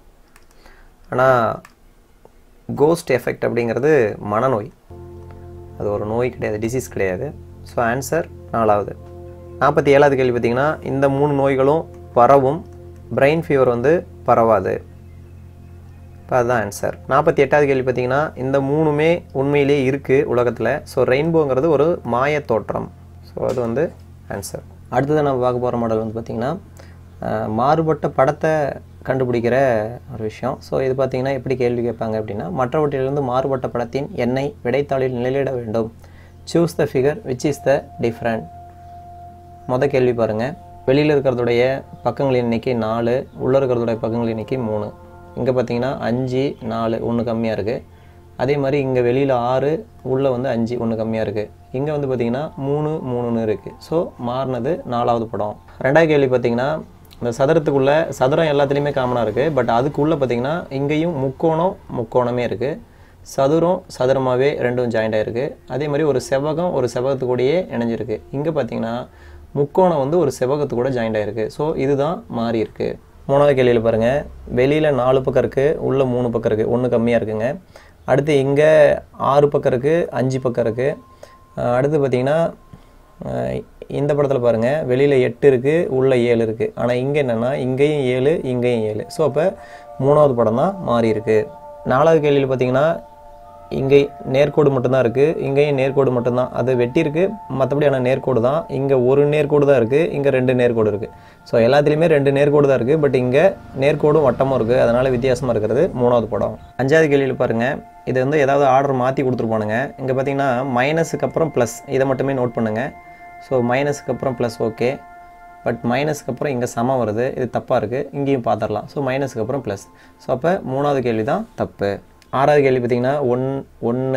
ஆனால் கோஸ்ட் எஃபெக்ட் அப்படிங்கிறது மனநோய் அது ஒரு நோய் கிடையாது டிசீஸ் கிடையாது ஸோ ஆன்சர் நாலாவது நாற்பத்தி ஏழாவது கேள்வி பார்த்தீங்கன்னா இந்த மூணு நோய்களும் பரவும் பிரெயின் ஃபீவர் வந்து பரவாது இப்போ அதுதான் ஆன்சர் நாற்பத்தி எட்டாவது கேள்வி பார்த்தீங்கன்னா இந்த மூணுமே உண்மையிலே இருக்குது உலகத்தில் ஸோ ரெயின்போங்கிறது ஒரு மாய தோற்றம் ஸோ அது வந்து ஆன்சர் அடுத்தது நம்ம பார்க்க போகிற மாடல் வந்து பார்த்திங்கன்னா அஹ், மாறுபட்ட படத்தை கண்டுபிடிக்கிற ஒரு விஷயம் ஸோ இது பார்த்திங்கன்னா எப்படி கேள்வி கேட்பாங்க அப்படின்னா மற்றவற்றிலிருந்து மாறுபட்ட படத்தின் எண்ணை விடைத்தாளில் நிலையிட வேண்டும் choose the figure which is the different மொதல் கேள்வி பாருங்கள் வெளியில் இருக்கிறதுடைய பக்கங்கள் எண்ணிக்கை நாலு உள்ளே இருக்கிறதுடைய பக்கங்கள் எண்ணிக்கை மூணு இங்கே பார்த்தீங்கன்னா அஞ்சு நாலு ஒன்று கம்மியாக இருக்குது அதே மாதிரி இங்கே வெளியில் ஆறு உள்ளே வந்து அஞ்சு ஒன்று கம்மியாக இருக்குது இங்கே வந்து பார்த்தீங்கன்னா மூணு மூணுன்னு இருக்குது ஸோ மாறினது நாலாவது படம் ரெண்டாவது கேள்வி பார்த்தீங்கன்னா இந்த சதுரத்துக்குள்ளே சதுரம் எல்லாத்துலேயுமே காமனாக இருக்குது பட் அதுக்குள்ளே பார்த்தீங்கன்னா இங்கேயும் முக்கோணம் முக்கோணமே இருக்குது சதுரம் சதுரமாகவே ரெண்டும் ஜாயிண்ட் ஆகிருக்கு அதே மாதிரி ஒரு செவ்வகம் ஒரு செவ்வகத்து கூடயே இணைஞ்சிருக்கு இங்கே பார்த்தீங்கன்னா முக்கோணம் வந்து ஒரு செவ்வகத்து கூட ஜாயிண்ட் ஆகிருக்கு ஸோ இதுதான் மாறி இருக்கு மூணாவது கேள்வியில் பாருங்கள் வெளியில் நாலு பக்கம் இருக்குது உள்ளே மூணு பக்கம் இருக்குது ஒன்று கம்மியாக இருக்குங்க அடுத்து இங்கே ஆறு பக்கம் இருக்குது அஞ்சு பக்கம் இருக்குது அடுத்து பார்த்தீங்கன்னா அஹ் இந்த படத்தில் பாருங்கள் வெளியில் எட்டு இருக்குது உள்ளே ஏழு இருக்குது ஆனால் இங்கே என்னென்னா இங்கேயும் ஏழு இங்கேயும் ஏழு ஸோ அப்போ மூணாவது படம் தான் மாறி இருக்கு நாலாவது கேள்வியில் பார்த்தீங்கன்னா இங்கே நேர்கோடு மட்டும்தான் இருக்குது இங்கேயும் நேர்கோடு மட்டும்தான் அது வெட்டியிருக்கு மற்றபடி ஆனால் நேர்கோடு தான் இங்கே ஒரு நேர்கோடு தான் இருக்குது இங்கே ரெண்டு நேர்கோடு இருக்குது ஸோ எல்லாத்துலேயுமே ரெண்டு நேர்கோடு தான் இருக்குது பட் இங்கே நேர்கோடும் வட்டமும் இருக்குது அதனால் வித்தியாசமாக இருக்கிறது மூணாவது படம் அஞ்சாவது கேள்வியில் பாருங்கள் இது வந்து ஏதாவது ஆர்டர் மாற்றி கொடுத்துருப்பானுங்க இங்கே பார்த்தீங்கன்னா மைனஸுக்கு அப்புறம் ப்ளஸ் இதை மட்டுமே நோட் பண்ணுங்கள் ஸோ மைனஸுக்கு அப்புறம் ப்ளஸ் ஓகே பட் மைனஸ்க்கு அப்புறம் இங்கே சமம் வருது இது தப்பாக இருக்குது இங்கேயும் பார்த்துடலாம் ஸோ மைனஸுக்கு அப்புறம் ப்ளஸ் ஸோ அப்போ மூணாவது கேள்வி தான் தப்பு ஆறாவது கேள்வி பார்த்தீங்கன்னா ஒன் ஒன்று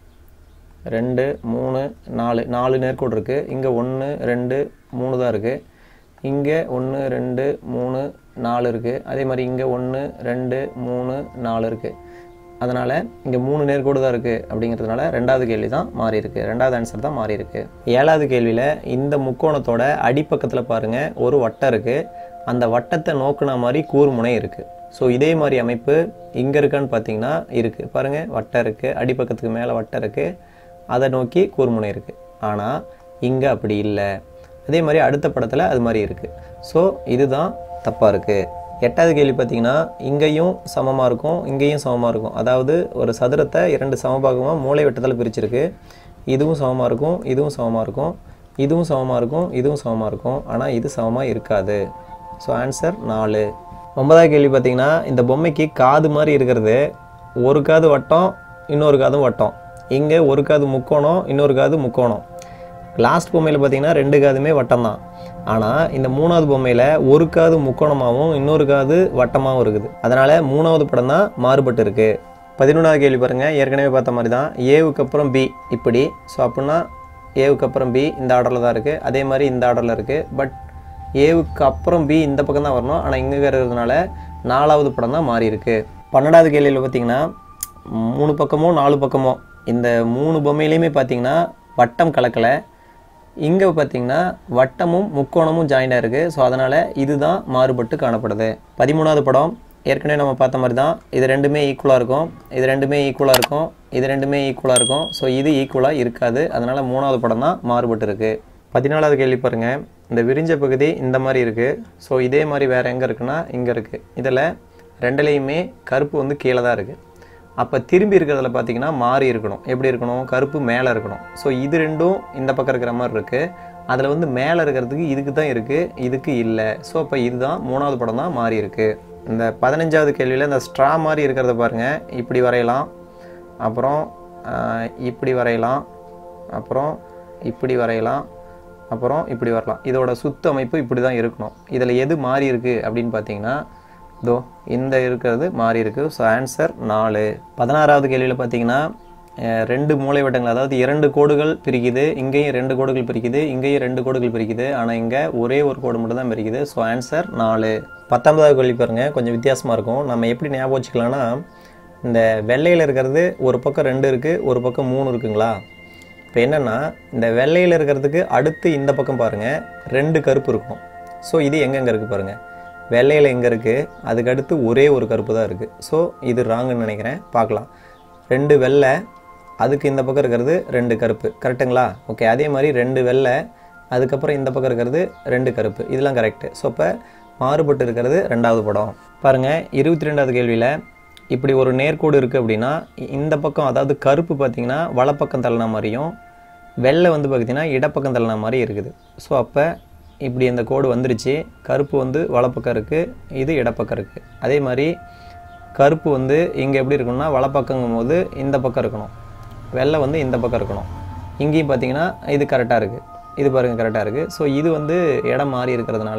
ரெண்டு மூணு நாலு நாலு நேர்கோடு இருக்குது இங்கே ஒன்று ரெண்டு மூணு தான் இருக்குது இங்கே ஒன்று ரெண்டு மூணு நாலு இருக்குது அதே மாதிரி இங்கே ஒன்று ரெண்டு மூணு நாலு இருக்குது அதனால் இங்கே மூணு நேர்கோடு தான் இருக்குது அப்படிங்கிறதுனால ரெண்டாவது கேள்வி தான் மாறி இருக்கு ரெண்டாவது ஆன்சர் தான் மாறி இருக்கு ஏழாவது கேள்வியில் இந்த முக்கோணத்தோட அடிப்பக்கத்தில் பாருங்கள் ஒரு வட்டம் இருக்குது அந்த வட்டத்தை நோக்குன மாதிரி கூர்முனை இருக்குது ஸோ இதே மாதிரி அமைப்பு இங்கே இருக்கான்னு பார்த்தீங்கன்னா இருக்குது பாருங்கள் வட்டம் இருக்குது அடிப்பக்கத்துக்கு மேலே வட்டம் இருக்குது அதை நோக்கி கூர்முனை இருக்குது ஆனால் இங்கே அப்படி இல்லை அதே மாதிரி அடுத்த படத்தில் அது மாதிரி இருக்குது ஸோ இதுதான் தப்பாக இருக்குது எட்டாவது கேள்வி பார்த்தீங்கன்னா இங்கேயும் சமமாக இருக்கும் இங்கேயும் சமமாக இருக்கும் அதாவது ஒரு சதுரத்தை இரண்டு சமபாகமாக மூளை வெட்டத்தில் பிரிச்சிருக்கு இதுவும் சமமாக இருக்கும் இதுவும் சமமாக இருக்கும் இதுவும் சமமாக இருக்கும் இதுவும் சமமாக இருக்கும் ஆனால் இது சமமாக இருக்காது ஸோ ஆன்சர் நாலு ஒன்பதாவது கேள்வி பார்த்தீங்கன்னா இந்த பொம்மைக்கு காது மாதிரி இருக்கிறது ஒரு காது வட்டம் இன்னொரு காதும் வட்டம் இங்கே ஒரு காது முக்கோணம் இன்னொரு காது முக்கோணம் லாஸ்ட் பொம்மையில் பார்த்தீங்கன்னா ரெண்டு காதுமே வட்டம் தான் ஆனால் இந்த மூணாவது பொம்மையில் ஒரு காது முக்கோணமாகவும் இன்னொரு காது வட்டமாகவும் இருக்குது அதனால் மூணாவது படம் தான் மாறுபட்டு இருக்குது பதினொன்றாவது கேள்வி பாருங்கள் ஏற்கனவே பார்த்த மாதிரி தான் ஏவுக்கு அப்புறம் பி இப்படி ஸோ அப்படின்னா ஏவுக்கு அப்புறம் பி இந்த ஆர்டரில் தான் இருக்குது அதே மாதிரி இந்த ஆர்டரில் இருக்குது பட் ஏவுக்கு அப்புறம் பி இந்த பக்கம் தான் வரணும் ஆனால் இங்கே இருக்கிறதுனால நாலாவது படம் தான் மாறி இருக்கு பன்னெண்டாவது கேள்வியில் பார்த்தீங்கன்னா மூணு பக்கமோ நாலு பக்கமோ இந்த மூணு பொம்மையிலையுமே பார்த்தீங்கன்னா வட்டம் கலக்கலை இங்கே பார்த்தீங்கன்னா வட்டமும் முக்கோணமும் ஜாயிண்டாக இருக்குது ஸோ அதனால் இதுதான் மாறுபட்டு காணப்படுது பதிமூணாவது படம் ஏற்கனவே நம்ம பார்த்த மாதிரி தான் இது ரெண்டுமே ஈக்குவலாக இருக்கும் இது ரெண்டுமே ஈக்குவலாக இருக்கும் இது ரெண்டுமே ஈக்குவலாக இருக்கும் ஸோ இது ஈக்குவலாக இருக்காது அதனால் மூணாவது படம் தான் மாறுபட்டு இருக்குது பதினாலாவது கேள்வி பாருங்கள் இந்த விரிஞ்ச பகுதி இந்த மாதிரி இருக்குது ஸோ இதே மாதிரி வேறு எங்கே இருக்குன்னா இங்கே இருக்குது இதில் ரெண்டுலேயுமே கருப்பு வந்து கீழே தான் இருக்குது அப்போ திரும்பி இருக்கிறதுல பார்த்தீங்கன்னா மாறி இருக்கணும் எப்படி இருக்கணும் கருப்பு மேலே இருக்கணும் ஸோ இது ரெண்டும் இந்த பக்கம் இருக்கிற மாதிரி இருக்குது அதில் வந்து மேலே இருக்கிறதுக்கு இதுக்கு தான் இருக்குது இதுக்கு இல்லை ஸோ அப்போ இதுதான் மூணாவது படம் தான் மாறி இருக்குது இந்த பதினஞ்சாவது கேள்வியில் இந்த ஸ்ட்ரா மாதிரி இருக்கிறத பாருங்கள் இப்படி வரையலாம் அப்புறம் ஆஹ், இப்படி வரையலாம் அப்புறம் இப்படி வரையலாம் அப்புறம் இப்படி வரலாம் இதோட சுத்த அமைப்பு இப்படி தான் இருக்கணும் இதில் எது மாறி இருக்குது அப்படின்னு பார்த்தீங்கன்னா இதோ இந்த இருக்கிறது மாறி இருக்கு ஸோ ஆன்சர் நாலு பதினாறாவது கேள்வியில் பார்த்தீங்கன்னா அஹ், ரெண்டு மூளை வட்டங்கள் அதாவது இரண்டு கோடுகள் பிரிக்குது இங்கேயும் ரெண்டு கோடுகள் பிரிக்குது இங்கேயும் ரெண்டு கோடுகள் பிரிக்குது ஆனால் இங்கே ஒரே ஒரு கோடு மட்டும் தான் பிரிக்குது ஸோ ஆன்சர் நாலு பத்தொன்பதாவது கேள்வி பாருங்க கொஞ்சம் வித்தியாசமாக இருக்கும் நம்ம எப்படி ஞாபகம் வச்சுக்கலாம்னா இந்த வெள்ளையில் இருக்கிறது ஒரு பக்கம் ரெண்டு இருக்குது ஒரு பக்கம் மூணு இருக்குங்களா இப்போ என்னென்னா இந்த வெள்ளையில் இருக்கிறதுக்கு அடுத்து இந்த பக்கம் பாருங்கள் ரெண்டு கருப்பு இருக்கும் ஸோ இது எங்கெங்கே இருக்குது பாருங்கள் வெள்ளையில் எங்கே இருக்குது அதுக்கு அடுத்து ஒரே ஒரு கருப்பு தான் இருக்குது ஸோ இது ராங்குன்னு நினைக்கிறேன் பார்க்கலாம் ரெண்டு வெள்ளை அதுக்கு இந்த பக்கம் இருக்கிறது ரெண்டு கருப்பு கரெக்டுங்களா ஓகே அதே மாதிரி ரெண்டு வெள்ளை அதுக்கப்புறம் இந்த பக்கம் இருக்கிறது ரெண்டு கருப்பு இதெல்லாம் கரெக்டு ஸோ அப்போ மாறுபட்டு இருக்கிறது ரெண்டாவது படம் பாருங்கள் இருபத்தி ரெண்டாவது கேள்வியில் இப்படி ஒரு நேர்கோடு இருக்குது அப்படின்னா இ- இந்த பக்கம் அதாவது கருப்பு பார்த்தீங்கன்னா வலப்பக்கம் தள்ளின மாதிரியும் வெள்ளை வந்து பார்த்தீங்கன்னா இடப்பக்கம் தள்ளின மாதிரி இருக்குது ஸோ அப்போ இப்படி இந்த கோடு வந்துருச்சு கருப்பு வந்து வலப்பக்கம் இருக்குது இது இடப்பக்கம் இருக்குது அதே மாதிரி கருப்பு வந்து இங்கே எப்படி இருக்கணும்னா வலப்பக்கங்கும் போது இந்த பக்கம் இருக்கணும் வெள்ளை வந்து இந்த பக்கம் இருக்கணும் இங்கேயும் பார்த்தீங்கன்னா இது கரெக்டாக இருக்குது இது பாருங்கள் கரெக்டாக இருக்குது ஸோ இது வந்து இடம் மாறி இருக்கிறதுனால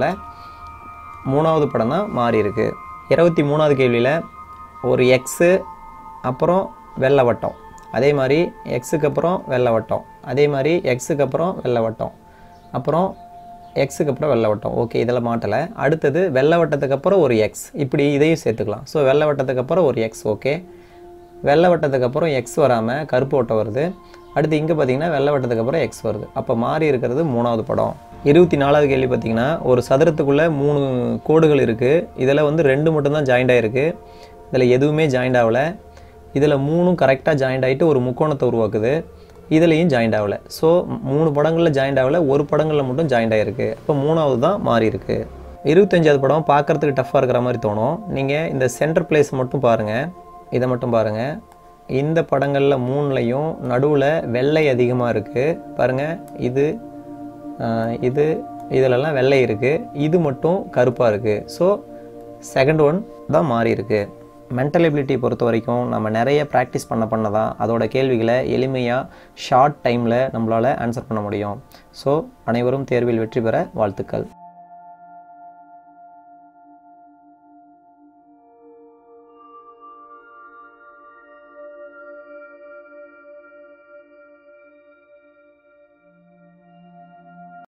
மூணாவது படம் தான் மாறி இருக்கு இருபத்தி மூணாவது கேள்வியில் ஒரு எக்ஸு அப்புறம் வெள்ளை வட்டம் அதே மாதிரி எக்ஸுக்கு அப்புறம் வெள்ளை வட்டம் அதே மாதிரி எக்ஸுக்கு அப்புறம் வெள்ளை வட்டம் அப்புறம் எக்ஸுக்கு அப்புறம் வெள்ளை வட்டம் ஓகே இதில் மாட்டலை அடுத்தது வெள்ளை வட்டத்துக்கு அப்புறம் ஒரு எக்ஸ் இப்படி இதையும் சேர்த்துக்கலாம் ஸோ வெள்ளை வட்டத்துக்கு அப்புறம் ஒரு எக்ஸ் ஓகே வெள்ளை வட்டத்துக்கு அப்புறம் எக்ஸ் வராமல் கருப்பு வட்டம் வருது அடுத்து இங்கே பார்த்தீங்கன்னா வெள்ளை வட்டத்துக்கு அப்புறம் எக்ஸ் வருது அப்போ மாறி இருக்கிறது மூணாவது படம் இருபத்தி நாலாவது கேள்வி பார்த்தீங்கன்னா ஒரு சதுரத்துக்குள்ளே மூணு கோடுகள் இருக்குது இதில் வந்து ரெண்டு மட்டும்தான் ஜாயிண்ட் ஆகிருக்கு இதில் எதுவுமே ஜாயிண்ட் ஆகலை இதில் மூணும் கரெக்டாக ஜாயிண்ட் ஆகிட்டு ஒரு முக்கோணத்தை உருவாக்குது இதுலேயும் ஜாயிண்ட் ஆகலை ஸோ மூணு படங்களில் ஜாயிண்ட் ஆகலை ஒரு படங்களில் மட்டும் ஜாயிண்ட் ஆகிருக்கு அப்போ மூணாவது தான் மாறி இருக்கு இருபத்தஞ்சாவது படம் பார்க்குறதுக்கு டஃப்பாக இருக்கிற மாதிரி தோணும் நீங்கள் இந்த சென்டர் பிளேஸ் மட்டும் பாருங்கள் இதை மட்டும் பாருங்கள் இந்த படங்களில் மூணுலையும் நடுவில் வெள்ளை அதிகமாக இருக்குது பாருங்கள் இது ஆஹ், இது இதிலெல்லாம் வெள்ளை இருக்குது இது மட்டும் கருப்பாக இருக்குது ஸோ செகண்ட் ஒன் தான் மாறி இருக்கு மென்டல் எபிலிட்டி பொறுத்த வரைக்கும் நம்ம நிறைய ப்ராக்டிஸ் பண்ண பண்ண தான் அதோட கேள்விகளை எளிமையாக ஷார்ட் டைமில் நம்மளால் ஆன்சர் பண்ண முடியும் ஸோ அனைவரும் தேர்வில் வெற்றி பெற வாழ்த்துக்கள்